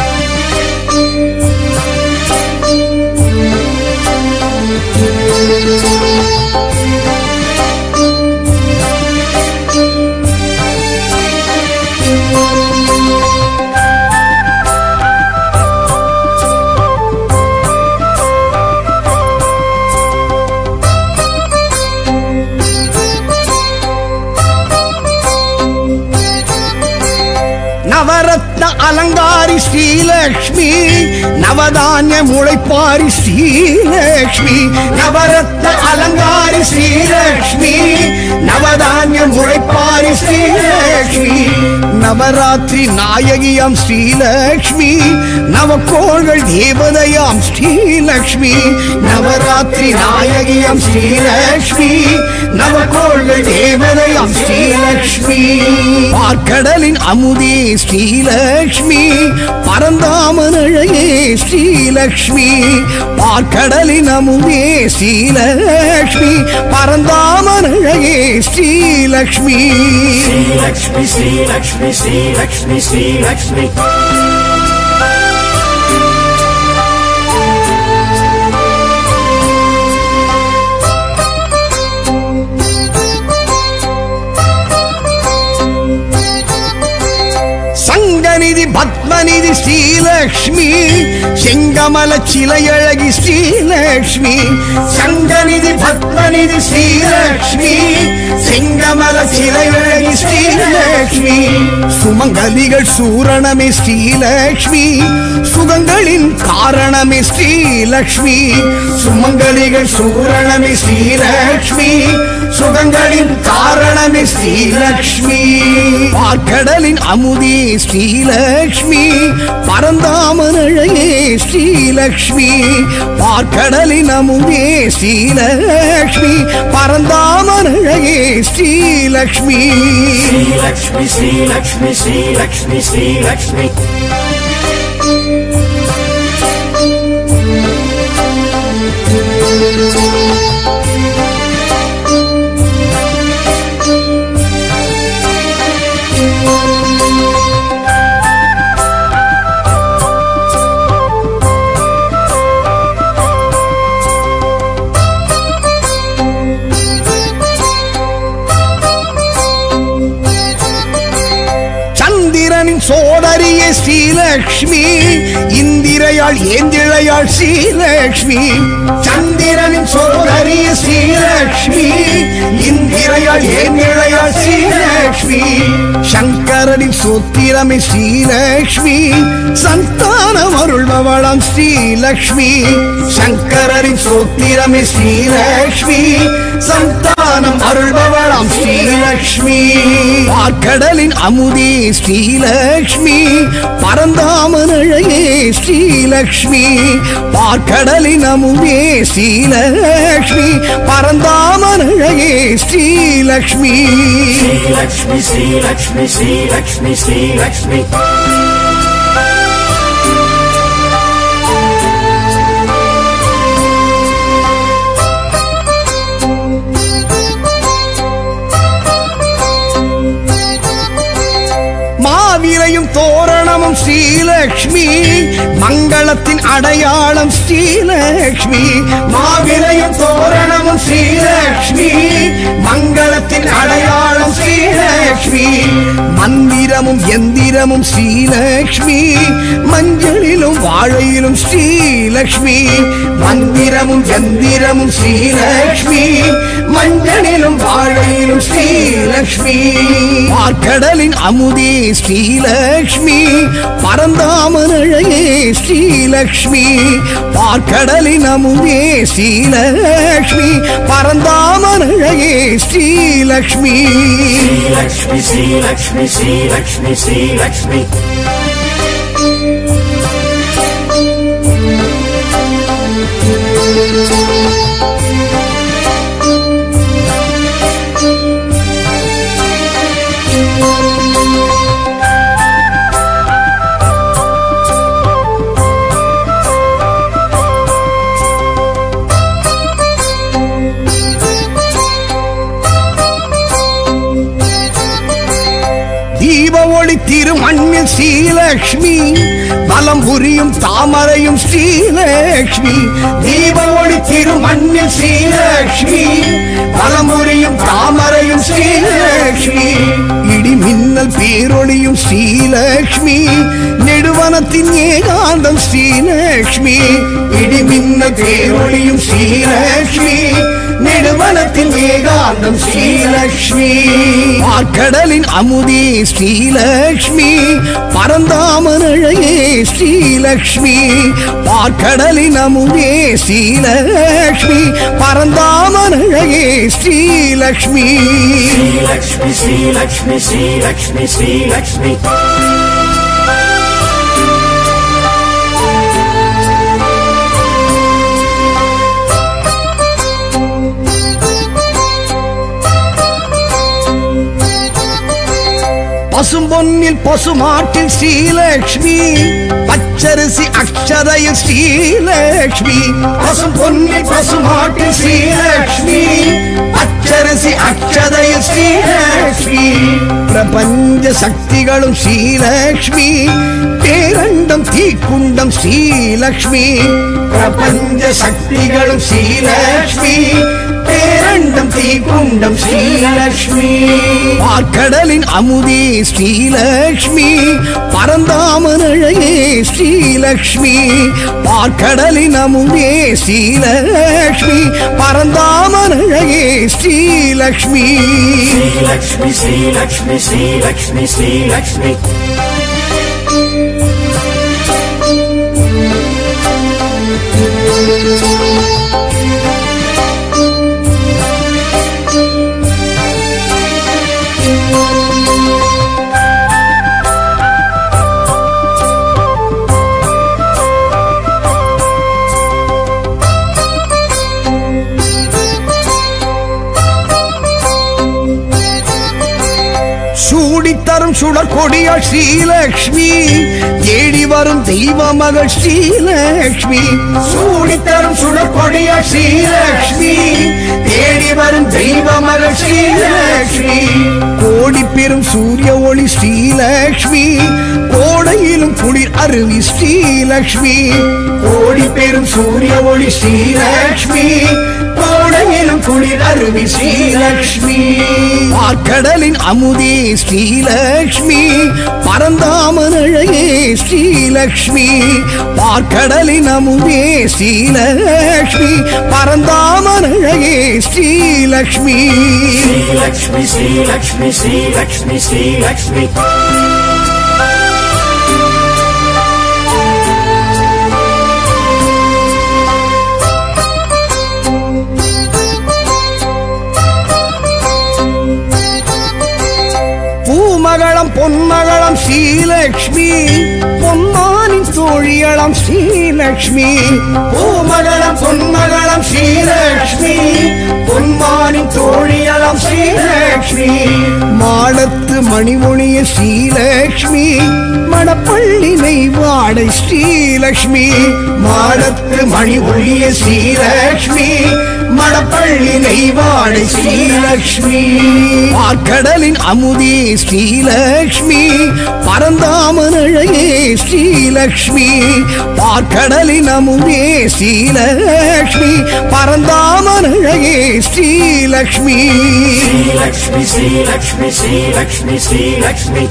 [SPEAKER 3] நவரத்ன அலங்காரி ஸ்ரீலக்ஷ்மி நவதானிய முளைப்பாரி ஸ்ரீலக்ஷ்மி நவரத்ன அலங்காரி ஸ்ரீலக்ஷ்மி நவதானிய முளைப்பாரி ஸ்ரீலக்ஷ்மி நவராத்திரி நாயகியாம் ஸ்ரீலக்ஷ்மி நவக்கோள்கள் தேவதையாம் ஸ்ரீலக்ஷ்மி நவராத்திரி நாயகியாம் ஸ்ரீலக்ஷ்மி நவக்கோள்கள் தேவதையாம் ஸ்ரீலக்ஷ்மி பார்க்கடலின் அமுதே ஸ்ரீலக்ஷ்மி பரந்தாமன் அழகே ஸ்ரீலக்ஷ்மி பார்க்கடலின் அமுதே ஸ்ரீலக்ஷ்மி பரந்தாமன் அழகே ஸ்ரீலக்ஷ்மி
[SPEAKER 2] श्रीलक्ष्मी श्रीलक्ष्मी श्रीलक्ष्मी श्रीलक्ष्मी
[SPEAKER 3] சங்கநிதி பத்மநிதி ஸ்ரீலக்ஷ்மி செங்கமல சிலையழகி ஸ்ரீலக்ஷ்மி சங்கநிதி பத்மநிதி ஸ்ரீலக்ஷ்மி செங்கமல சிலையழகி ஸ்ரீலக்ஷ்மி சுமங்கலிகள் சூரணமே ஸ்ரீலக்ஷ்மி சுகங்களின் காரணமே ஸ்ரீலக்ஷ்மி சுமங்கலிகள் சூரணமே ஸ்ரீலக்ஷ்மி சுகங்களின் காரணமே ஸ்ரீலக்ஷ்மி பார்க்கடலின் அமுதே ஸ்ரீலக்ஷ்மி பரந்தாமன் அழகே ஸ்ரீலக்ஷ்மி பார்க்கடலின் அமுதே ஸ்ரீலக்ஷ்மி பரந்தாமன் அழகே ஸ்ரீலக்ஷ்மி
[SPEAKER 2] श्रीलक्ष्मी श्रीलक्ष्मी श्रीलक्ष्मी श्रीलक्ष्मी
[SPEAKER 3] சந்திரன் சந்திரனின் சோதரியே ஸ்ரீலக்ஷ்மி இந்திரையாள் ஏந்திழையாள் ஸ்ரீலக்ஷ்மி சந்திரனின் சோதரியே ஸ்ரீலக்ஷ்மி இந்திரையாள் ஏந்திழையாள் ஸ்ரீலக்ஷ்மி சங்கரனின் சோத்திரமே ஸ்ரீலக்ஷ்மி சந்தானம் அருள்பவளாம் ஸ்ரீலக்ஷ்மி சங்கரனின் சோத்திரமே ஸ்ரீலக்ஷ்மி சந்தானம் அருள்பவளாம் ஸ்ரீலக்ஷ்மி பார்க்கடலின் அமுதே ஸ்ரீலக்ஷ்மி பரந்தாமனழையே ஸ்ரீலக்ஷ்மி பார்க்கடலின் அமுதே ஸ்ரீலக்ஷ்மி பரந்தாமனழையே ஸ்ரீலக்ஷ்மி
[SPEAKER 2] श्रीलक्ष्मी श्रीलक्ष्मी श्रीलक्ष्मी श्रीलक्ष्मी
[SPEAKER 3] மாவிரையும் தோரணமும் ஸ்ரீலக்ஷ்மி மங்களத்தின் அடையாளம் ஸ்ரீலக்ஷ்மி மாவிரையும் தோரணமும் ஸ்ரீலக்ஷ்மி மங்களத்தின் அடையாளம் ஸ்ரீலக்ஷ்மி மந்திரமும் எந்திரமும் ஸ்ரீலக்ஷ்மி மஞ்சளிலும் வாழையிலும் ஸ்ரீலக்ஷ்மி மந்திரமும் எந்திரமும் ஸ்ரீலக்ஷ்மி மஞ்சளிலும் வாழையிலும் ஸ்ரீலக்ஷ்மி பார்க்கடலின் அமுதே ஸ்ரீலக்ஷ்மி பரந்தாமனழையே ஸ்ரீலக்ஷ்மி பார்க்கடலின் அமுதே ஸ்ரீலக்ஷ்மி பரந்தாமனழையே ஸ்ரீலக்ஷ்மி
[SPEAKER 2] श्रीलक्ष्मी श्रीलक्ष्मी श्रीलक्ष्मी श्रीलक्ष्मी
[SPEAKER 3] தீப ஒளி திருமண்ணில் ஸ்ரீலக்ஷ்மி பலம் புரியும் தாமரையும் ஸ்ரீலக்ஷ்மி தீப ஒளி திருமண்ணில் ஸ்ரீலக்ஷ்மி பலம் புரியும் தாமரையும் ஸ்ரீலக்ஷ்மி இடி மின்னல் பேரொளியும் ஸ்ரீலக்ஷ்மி நெடுவனத்தின் ஏகாந்தம் ஸ்ரீலக்ஷ்மி இடி மின்னல் பேரொளியும் ஸ்ரீலக்ஷ்மி நெடுவனத்தின் ஏகாந்தம் ஸ்ரீலக்ஷ்மி பார்க்கடலின் அமுதே ஸ்ரீலக்ஷ்மி பரந்தாமனழையே ஸ்ரீலக்ஷ்மி பார்க்கடலின் அமுதே ஸ்ரீலக்ஷ்மி பரந்தாமனழையே ஸ்ரீலக்ஷ்மி
[SPEAKER 2] श्रीलक्ष्मी श्रीलक्ष्मी श्रीलक्ष्मी श्रीलक्ष्मी
[SPEAKER 3] பசும்பொன்னில் பசுமாட்டில் ஸ்ரீலக்ஷ்மி பச்சரிசி அக்ஷதையில் ஸ்ரீலக்ஷ்மி பசும்பொன்னில் பசுமாட்டில் ஸ்ரீலக்ஷ்மி பச்சரிசி அக்ஷதையில் ஸ்ரீலக்ஷ்மி பிரபஞ்ச சக்திகளும் ஸ்ரீலக்ஷ்மி பேரண்டம் தீக்குண்டம் ஸ்ரீலக்ஷ்மி பிரபஞ்ச சக்திகளும் ஸ்ரீலக்ஷ்மி பேரண்டம் தீக்குண்டம் ஸ்ரீலக்ஷ்மி பார்க்கடலின் அமுதே ஸ்ரீலக்ஷ்மி பரந்தாமனழையே ஸ்ரீலக்ஷ்மி பார்க்கடலின் அமுதே ஸ்ரீலக்ஷ்மி பரந்தாமனழையே ஸ்ரீலக்ஷ்மி
[SPEAKER 2] श्रीलक्ष्मी श्रीलक्ष्मी श्रीलक्ष्मी श्रीलक्ष्मी
[SPEAKER 3] சூடித்தரும் சுடர் கொடியாள் ஸ்ரீலக்ஷ்மி தேடி வரும் தெய்வ மகள் ஸ்ரீலக்ஷ்மி சூடித்தரும் சுடர் கொடியாள் ஸ்ரீலக்ஷ்மி தேடி வரும் தெய்வ மகள் ஸ்ரீலக்ஷ்மி கோடி பெரும் சூரிய ஒளி ஸ்ரீலக்ஷ்மி கோடையிலும் குளிர் அருவி ஸ்ரீலக்ஷ்மி கோடி பெரும் சூரிய ஒளி ஸ்ரீலக்ஷ்மி கோடி உலகிலும் குளிர் அருவி ஸ்ரீலக்ஷ்மி பார்க்கடலின் அமுதே ஸ்ரீலக்ஷ்மி பரந்தாமன் அழகே ஸ்ரீலக்ஷ்மி பார்க்கடலின் அமுதே ஸ்ரீலக்ஷ்மி பரந்தாமன் அழகே ஸ்ரீலக்ஷ்மி
[SPEAKER 2] श्रीलक्ष्मी श्रीलक्ष्मी श्रीलक्ष्मी श्रीलक्ष्मी
[SPEAKER 3] பூமகளம் பொன்மகளம் ஸ்ரீலக்ஷ்மி பொன்மானின் தோழியளம் ஸ்ரீலக்ஷ்மி பூமகளம் பொன்மகளம் ஸ்ரீலக்ஷ்மி பொன்மானின் தோழியளம் ஸ்ரீலக்ஷ்மி மாடத்து மணிமொழிய ஸ்ரீலக்ஷ்மி மணப்பள்ளி நெய்வாடை ஸ்ரீலக்ஷ்மி மாடத்து மணிமொழிய ஸ்ரீலக்ஷ்மி மணப்பள்ளி நெய்வாடை ஸ்ரீலக்ஷ்மி பார்க்கடலின் அமுதே ஸ்ரீலக்ஷ்மி பரந்தாமன் அழகே ஸ்ரீலக்ஷ்மி பார்க்கடலின் அமுதே ஸ்ரீலக்ஷ்மி பரந்தாமன் அழகே ஸ்ரீலக்ஷ்மி
[SPEAKER 2] श्रीलक्ष्मी श्रीलक्ष्मी श्रीलक्ष्मी श्रीलक्ष्मी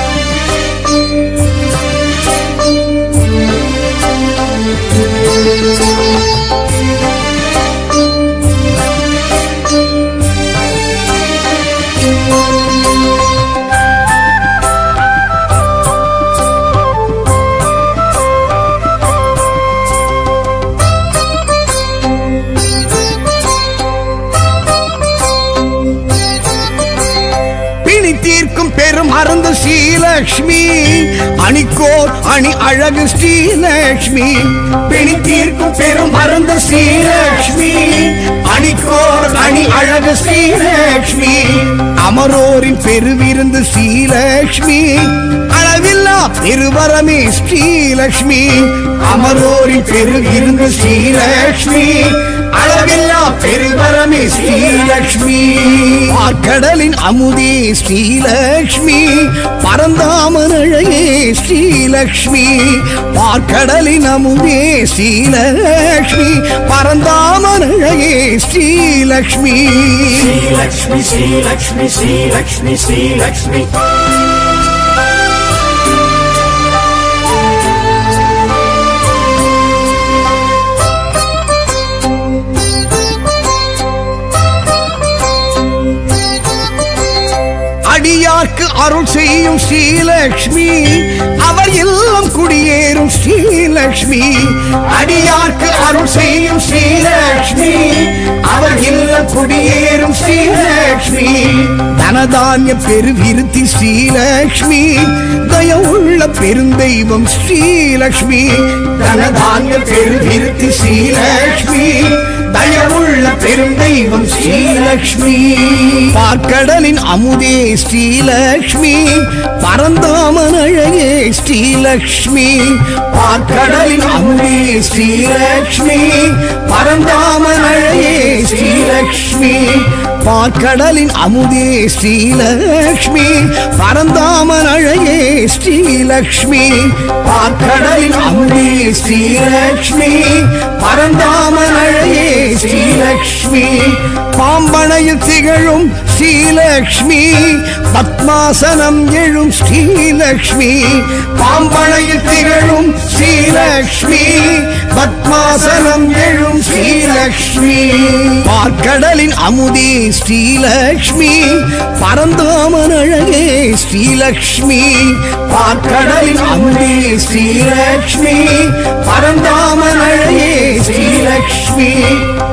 [SPEAKER 3] பிணி தீர்க்கும் பெரும் அருந்து ஸ்ரீலக்ஷ்மி அணிக்கோர் அணி அழகு ஸ்ரீலக்ஷ்மி பிணி தீர்க்கும் பெரும் அருந்து ஸ்ரீலக்ஷ்மி அணிக்கோர் அணி அழகு ஸ்ரீலக்ஷ்மி அமரோரின் பெருவிருந்து ஸ்ரீலக்ஷ்மி அளவில்லா பெருவரமே ஸ்ரீலக்ஷ்மி அமரோரின் பெருவிருந்து ஸ்ரீலக்ஷ்மி அளவில்லா பெருவரமே ஸ்ரீலக்ஷ்மி கடலின் அமுதே ஸ்ரீலக்ஷ்மி பரந்தாமன் அழகே ஸ்ரீலக்ஷ்மி பார்க்கடலின் அமுதே ஸ்ரீலக்ஷ்மி பரந்தாமன் அழகே ஸ்ரீலக்ஷ்மி
[SPEAKER 2] श्रीलक्ष्मी श्रीलक्ष्मी श्रीलक्ष्मी श्रीलक्ष्मी
[SPEAKER 3] அடியார்க்கு அருள் செய்யும் ஸ்ரீலக்ஷ்மி அவர் இல்லம் குடியேறும் ஸ்ரீலக்ஷ்மி அடியார்க்கு அருள் செய்யும் ஸ்ரீலக்ஷ்மி அவர் இல்லம் குடியேறும் ஸ்ரீலக்ஷ்மி தனதானிய பெருவிருத்தி ஸ்ரீலக்ஷ்மி தயவுள்ள பெருந்தெய்வம் ஸ்ரீலக்ஷ்மி தனதானிய பெருவிருத்தி ஸ்ரீலக்ஷ்மி தயவுள்ள பெருந்தெய்வம் ஸ்ரீலக்ஷ்மி பார்க்கடலின் அமுதே ஸ்ரீலக்ஷ்மி பரந்தாமன் அழகே ஸ்ரீலக்ஷ்மி பார்க்கடலின் அமுதே ஸ்ரீலக்ஷ்மி பரந்தாமன் அழகே ஸ்ரீலக்ஷ்மி பார்க்கடலின் அமுதே ஸ்ரீலக்ஷ்மி பரந்தாமன் அழகே ஸ்ரீலக்ஷ்மி பார்க்கடலின் அமுதே ஸ்ரீலக்ஷ்மி பரந்தாமன் அழகே ஸ்ரீலக்ஷ்மி பாம்பனையில் திகழும் ஸ்ரீலக்ஷ்மி பத்மாசனம் எழும் ஸ்ரீலக்ஷ்மி பாம்பனையில் திகழும் ஸ்ரீலக்ஷ்மி பத்மாசனம் எழும் ஸ்ரீலக்ஷ்மி பார்க்கடலின் அமுதே ஸ்ரீலக்ஷ்மி பரந்தாமன் அழகே ஸ்ரீலக்ஷ்மி பார்க்கடலின் அமுதே ஸ்ரீலக்ஷ்மி பரந்தாமன் அழகே ஸ்ரீலக்ஷ்மி